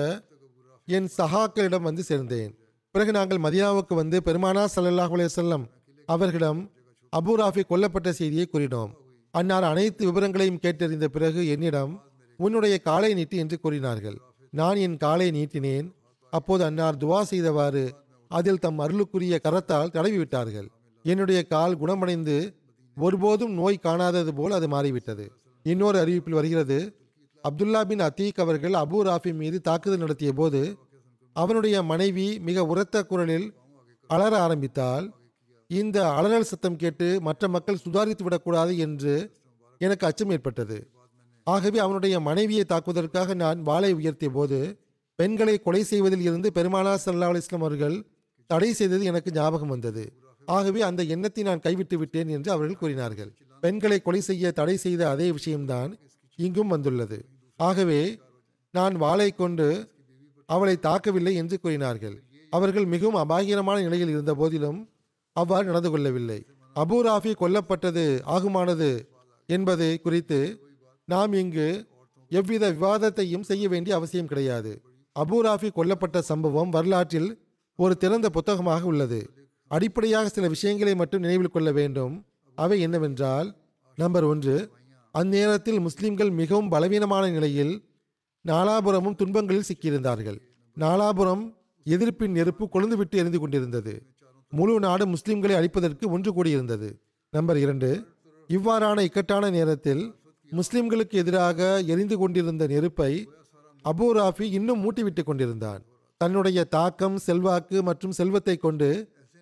என் சகாக்களிடம் வந்து சேர்ந்தேன் பிறகு நாங்கள் மதினாவுக்கு வந்து பெருமானா ஸல்லல்லாஹு அலைஹி வஸல்லம் அவர்களிடம் அபு ராஃபி கொல்லப்பட்ட செய்தியை கூறினோம் அன்னார் அனைத்து விவரங்களையும் கேட்டறிந்த பிறகு என்னிடம் உன்னுடைய காலை நீட்டு என்று கூறினார்கள் நான் என் காலை நீட்டினேன் அப்போது அன்னார் துவா செய்தவாறு அதில் தம் அருளுக்குரிய கரத்தால் தடவி விட்டார்கள் என்னுடைய கால் குணமடைந்து ஒருபோதும் நோய் காணாதது போல் அது மாறிவிட்டது இன்னொரு அறிவிப்பில் வருகிறது அப்துல்லா பின் அத்தீக் அவர்கள் அபு ராஃபி மீது தாக்குதல் நடத்திய போது அவனுடைய மனைவி மிக உரத்த குரலில் அலற ஆரம்பித்தால் இந்த அலறல் சத்தம் கேட்டு மற்ற மக்கள் சுதாரித்து விடக்கூடாது என்று எனக்கு அச்சம் ஏற்பட்டது ஆகவே அவனுடைய மனைவியை தாக்குவதற்காக நான் வாளை உயர்த்திய போது பெண்களை கொலை செய்வதில் இருந்து பெருமானா சல்லா அலிஸ்லாம் அவர்கள் தடை செய்தது எனக்கு ஞாபகம் வந்தது ஆகவே அந்த எண்ணத்தை நான் கைவிட்டு விட்டேன் என்று அவர்கள் கூறினார்கள் பெண்களை கொலை செய்ய தடை செய்த அதே விஷயம்தான் இங்கும் வந்துள்ளது ஆகவே நான் வாளை கொண்டு அவளை தாக்கவில்லை என்று கூறினார்கள் அவர்கள் மிகவும் அபாகிரமான நிலையில் இருந்த போதிலும் அவ்வாறு நடந்து கொள்ளவில்லை அபு ராஃபி கொல்லப்பட்டது ஆகுமானது என்பது குறித்து நாம் இங்கு எவ்வித விவாதத்தையும் செய்ய வேண்டிய அவசியம் கிடையாது அபு ராஃபி கொல்லப்பட்ட சம்பவம் வரலாற்றில் ஒரு திறந்த புத்தகமாக உள்ளது அடிப்படையாக சில விஷயங்களை மட்டும் நினைவில் கொள்ள வேண்டும் அவை என்னவென்றால் நம்பர் ஒன்று அந்நேரத்தில் முஸ்லிம்கள் மிகவும் பலவீனமான நிலையில் நாலாபுரமும் துன்பங்களில் சிக்கியிருந்தார்கள் நாலாபுரம் எதிர்ப்பின் நெருப்பு கொழுந்துவிட்டு எரிந்து கொண்டிருந்தது முழு நாடு முஸ்லிம்களை அழிப்பதற்கு ஒன்று கூடியிருந்தது நம்பர் இரண்டு இவ்வாறான இக்கட்டான நேரத்தில் முஸ்லிம்களுக்கு எதிராக எரிந்து கொண்டிருந்த நெருப்பை அபு ராஃபி இன்னும் மூட்டிவிட்டு கொண்டிருந்தான் தன்னுடைய தாக்கம் செல்வாக்கு மற்றும் செல்வத்தை கொண்டு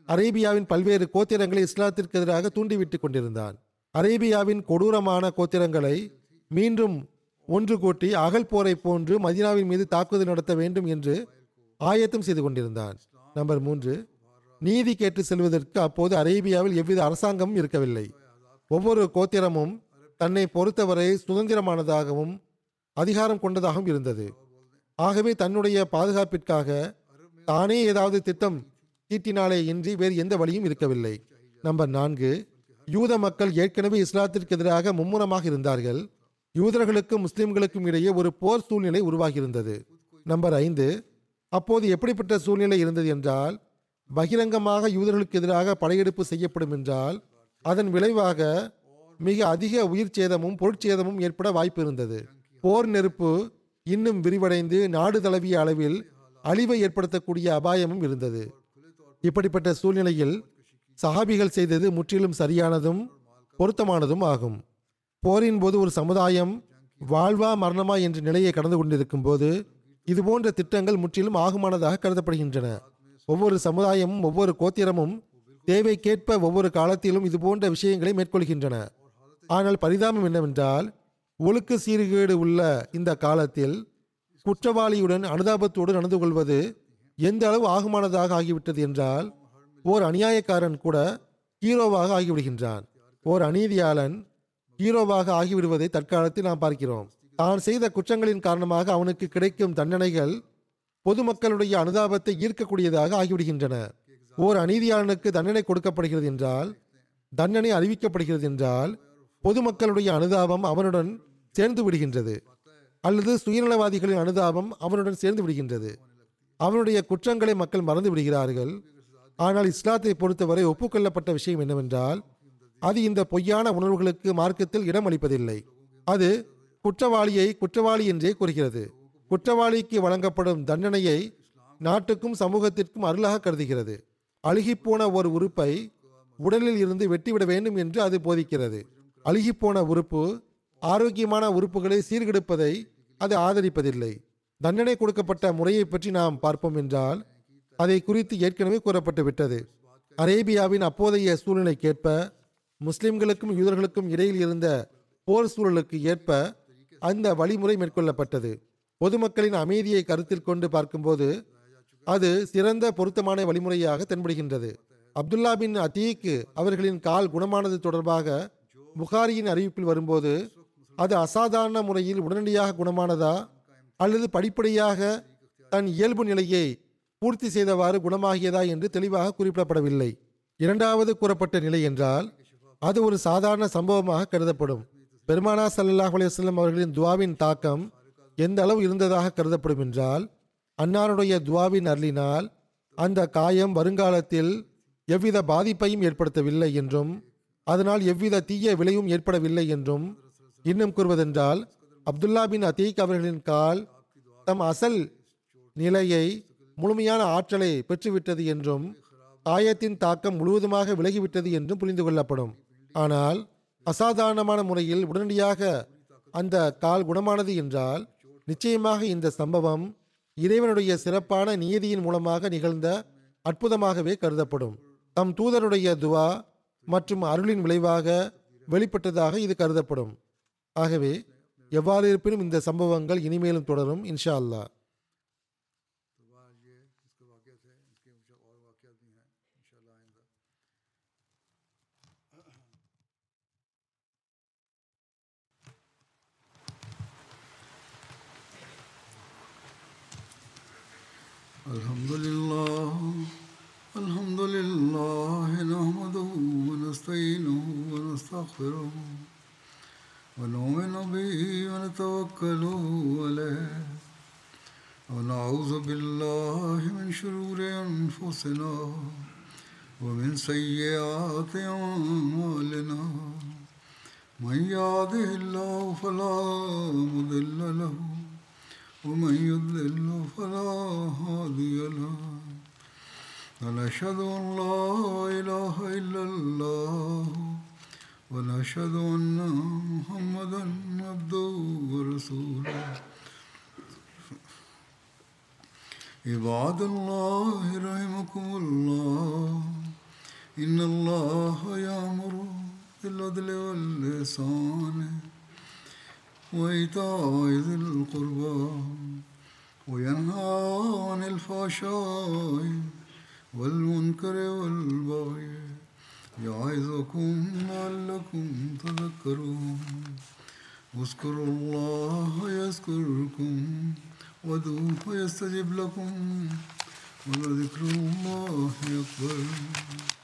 அரேபியாவின் பல்வேறு கோத்திரங்களை இஸ்லாத்திற்கு எதிராக தூண்டிவிட்டு கொண்டிருந்தான் அரேபியாவின் கொடூரமான கோத்திரங்களை மீண்டும் ஒன்று கூட்டி அகல் போரை போன்று மதீனாவின் மீது தாக்குதல் நடத்த வேண்டும் என்று ஆயத்தம் செய்து கொண்டிருந்தான் நம்பர் மூன்று நீதி கேட்டு செல்வதற்கு அப்போது அரேபியாவில் எவ்வித அரசாங்கமும் இருக்கவில்லை ஒவ்வொரு கோத்திரமும் தன்னை பொறுத்தவரை சுதந்திரமானதாகவும் அதிகாரம் கொண்டதாகவும் இருந்தது ஆகவே தன்னுடைய பாதுகாப்பிற்காக தானே ஏதாவது திட்டம் தீட்டினாலே இன்றி வேறு எந்த வழியும் இருக்கவில்லை நம்பர் நான்கு யூத மக்கள் ஏற்கனவே இஸ்லாத்திற்கு எதிராக மும்முரமாக இருந்தார்கள் யூதர்களுக்கும் முஸ்லிம்களுக்கும் இடையே ஒரு போர் சூழ்நிலை உருவாகியிருந்தது நம்பர் ஐந்து அப்போது எப்படிப்பட்ட சூழ்நிலை இருந்தது என்றால் பகிரங்கமாக யூதர்களுக்கு எதிராக படையெடுப்பு செய்யப்படும் என்றால் அதன் விளைவாக மிக அதிக உயிர் சேதமும் பொருட்சேதமும் ஏற்பட வாய்ப்பு இருந்தது போர் நெருப்பு இன்னும் விரிவடைந்து நாடு தழுவிய அளவில் அழிவை ஏற்படுத்தக்கூடிய அபாயமும் இருந்தது இப்படிப்பட்ட சூழ்நிலையில் சஹாபிகள் செய்தது முற்றிலும் சரியானதும் பொருத்தமானதும் ஆகும் போரின் போது ஒரு சமுதாயம் வாழ்வா மரணமா என்ற நிலையை கடந்து கொண்டிருக்கும் போது இதுபோன்ற திட்டங்கள் முற்றிலும் ஆகுமானதாக கருதப்படுகின்றன ஒவ்வொரு சமுதாயமும் ஒவ்வொரு கோத்திரமும் தேவைக்கேற்ப ஒவ்வொரு காலத்திலும் இதுபோன்ற விஷயங்களை மேற்கொள்கின்றன ஆனால் பரிதாபம் என்னவென்றால் ஒழுக்க சீர்கேடு உள்ள இந்த காலத்தில் குற்றவாளியுடன் அனுதாபத்தோடு நடந்து கொள்வது எந்த அளவு ஆகுமானதாக ஆகிவிட்டது என்றால் ஓர் அநியாயக்காரன் கூட ஹீரோவாக ஆகிவிடுகின்றான் ஓர் அநீதியாளன் ஹீரோவாக ஆகிவிடுவதை தற்காலத்தில் நாம் பார்க்கிறோம் தான் செய்த குற்றங்களின் காரணமாக அவனுக்கு கிடைக்கும் தண்டனைகள் பொதுமக்களுடைய அனுதாபத்தை ஈர்க்கக்கூடியதாக ஆகிவிடுகின்றன ஓர் அநீதியாளனுக்கு தண்டனை கொடுக்கப்படுகிறது என்றால் தண்டனை அறிவிக்கப்படுகிறது என்றால் பொதுமக்களுடைய அனுதாபம் அவனுடன் சேர்ந்து விடுகின்றது அல்லது சுயநலவாதிகளின் அனுதாபம் அவனுடன் சேர்ந்து விடுகின்றது அவனுடைய குற்றங்களை மக்கள் மறந்து விடுகிறார்கள் ஆனால் இஸ்லாத்தை பொறுத்தவரை ஒப்புக்கொள்ளப்பட்ட விஷயம் என்னவென்றால் அது இந்த பொய்யான உணர்வுகளுக்கு மார்க்கத்தில் இடம் அளிப்பதில்லை அது குற்றவாளியை குற்றவாளி என்றே கூறுகிறது குற்றவாளிக்கு வழங்கப்படும் தண்டனையை நாட்டுக்கும் சமூகத்திற்கும் அருளாக கருதுகிறது அழுகிப்போன ஒரு உறுப்பை உடலில் இருந்து வெட்டிவிட வேண்டும் என்று அது போதிக்கிறது அழுகிப்போன உறுப்பு ஆரோக்கியமான உறுப்புகளை சீர்கெடுப்பதை அது ஆதரிப்பதில்லை தண்டனை கொடுக்கப்பட்ட முறையை பற்றி நாம் பார்ப்போம் என்றால் அதை குறித்து ஏற்கனவே கூறப்பட்டு விட்டது அரேபியாவின் அப்போதைய சூழ்நிலைக்கேற்ப முஸ்லிம்களுக்கும் யூதர்களுக்கும் இடையில் இருந்த போர் சூழலுக்கு ஏற்ப அந்த வழிமுறை மேற்கொள்ளப்பட்டது பொதுமக்களின் அமைதியை கருத்தில் கொண்டு பார்க்கும்போது அது சிறந்த பொருத்தமான வழிமுறையாக தென்படுகின்றது அப்துல்லா பின் அதீக் அவர்களின் கால் குணமானது தொடர்பாக புகாரியின் அறிவிப்பில் வரும்போது அது அசாதாரண முறையில் உடனடியாக குணமானதா அல்லது படிப்படியாக தன் இயல்பு நிலையை பூர்த்தி செய்தவாறு குணமாகியதா என்று தெளிவாக குறிப்பிடப்படவில்லை இரண்டாவது கூறப்பட்ட நிலை என்றால் அது ஒரு சாதாரண சம்பவமாக கருதப்படும் பெருமானா சல்லல்லாஹ் அலையம் அவர்களின் துவாவின் தாக்கம் எந்த அளவு இருந்ததாக கருதப்படும் என்றால் அன்னாருடைய துவாவின் அருளினால் அந்த காயம் வருங்காலத்தில் எவ்வித பாதிப்பையும் ஏற்படுத்தவில்லை என்றும் அதனால் எவ்வித தீய விளைவும் ஏற்படவில்லை என்றும் இன்னும் கூறுவதென்றால் அப்துல்லா பின் அதீக் அவர்களின் கால் தம் அசல் நிலையை முழுமையான ஆற்றலை பெற்றுவிட்டது என்றும் காயத்தின் தாக்கம் முழுவதுமாக விலகிவிட்டது என்றும் புரிந்து கொள்ளப்படும் ஆனால் அசாதாரணமான முறையில் உடனடியாக அந்த கால் குணமானது என்றால் நிச்சயமாக இந்த சம்பவம் இறைவனுடைய சிறப்பான நியதியின் மூலமாக நிகழ்ந்த அற்புதமாகவே கருதப்படும் தம் தூதருடைய துவா மற்றும் அருளின் விளைவாக வெளிப்பட்டதாக இது கருதப்படும் ஆகவே எவ்வாறு இருப்பினும் இந்த சம்பவங்கள் இனிமேலும் தொடரும் இன்ஷா அல்லாஹ் الحمد لله الحمد لله نحمده ونستعينه ونستغفره ونؤمن به ونتوكل عليه ونعوذ بالله من شرور أنفسنا ومن سيئات أعمالنا من يهده الله فلا مضل له ومن يضلل فلا هادي له ونشهد أن لا إله إلا الله ونشهد أن محمدا عبده ورسوله عباد الله رحمكم الله إن الله يأمر بالعدل والإحسان وإيتاء ذي القربى وينهى عن الفحشاء والمنكر والبغي يعظكم لعلكم تذكرون اذكروا الله يذكركم وادعوه يستجب لكم ولذكر الله أكبر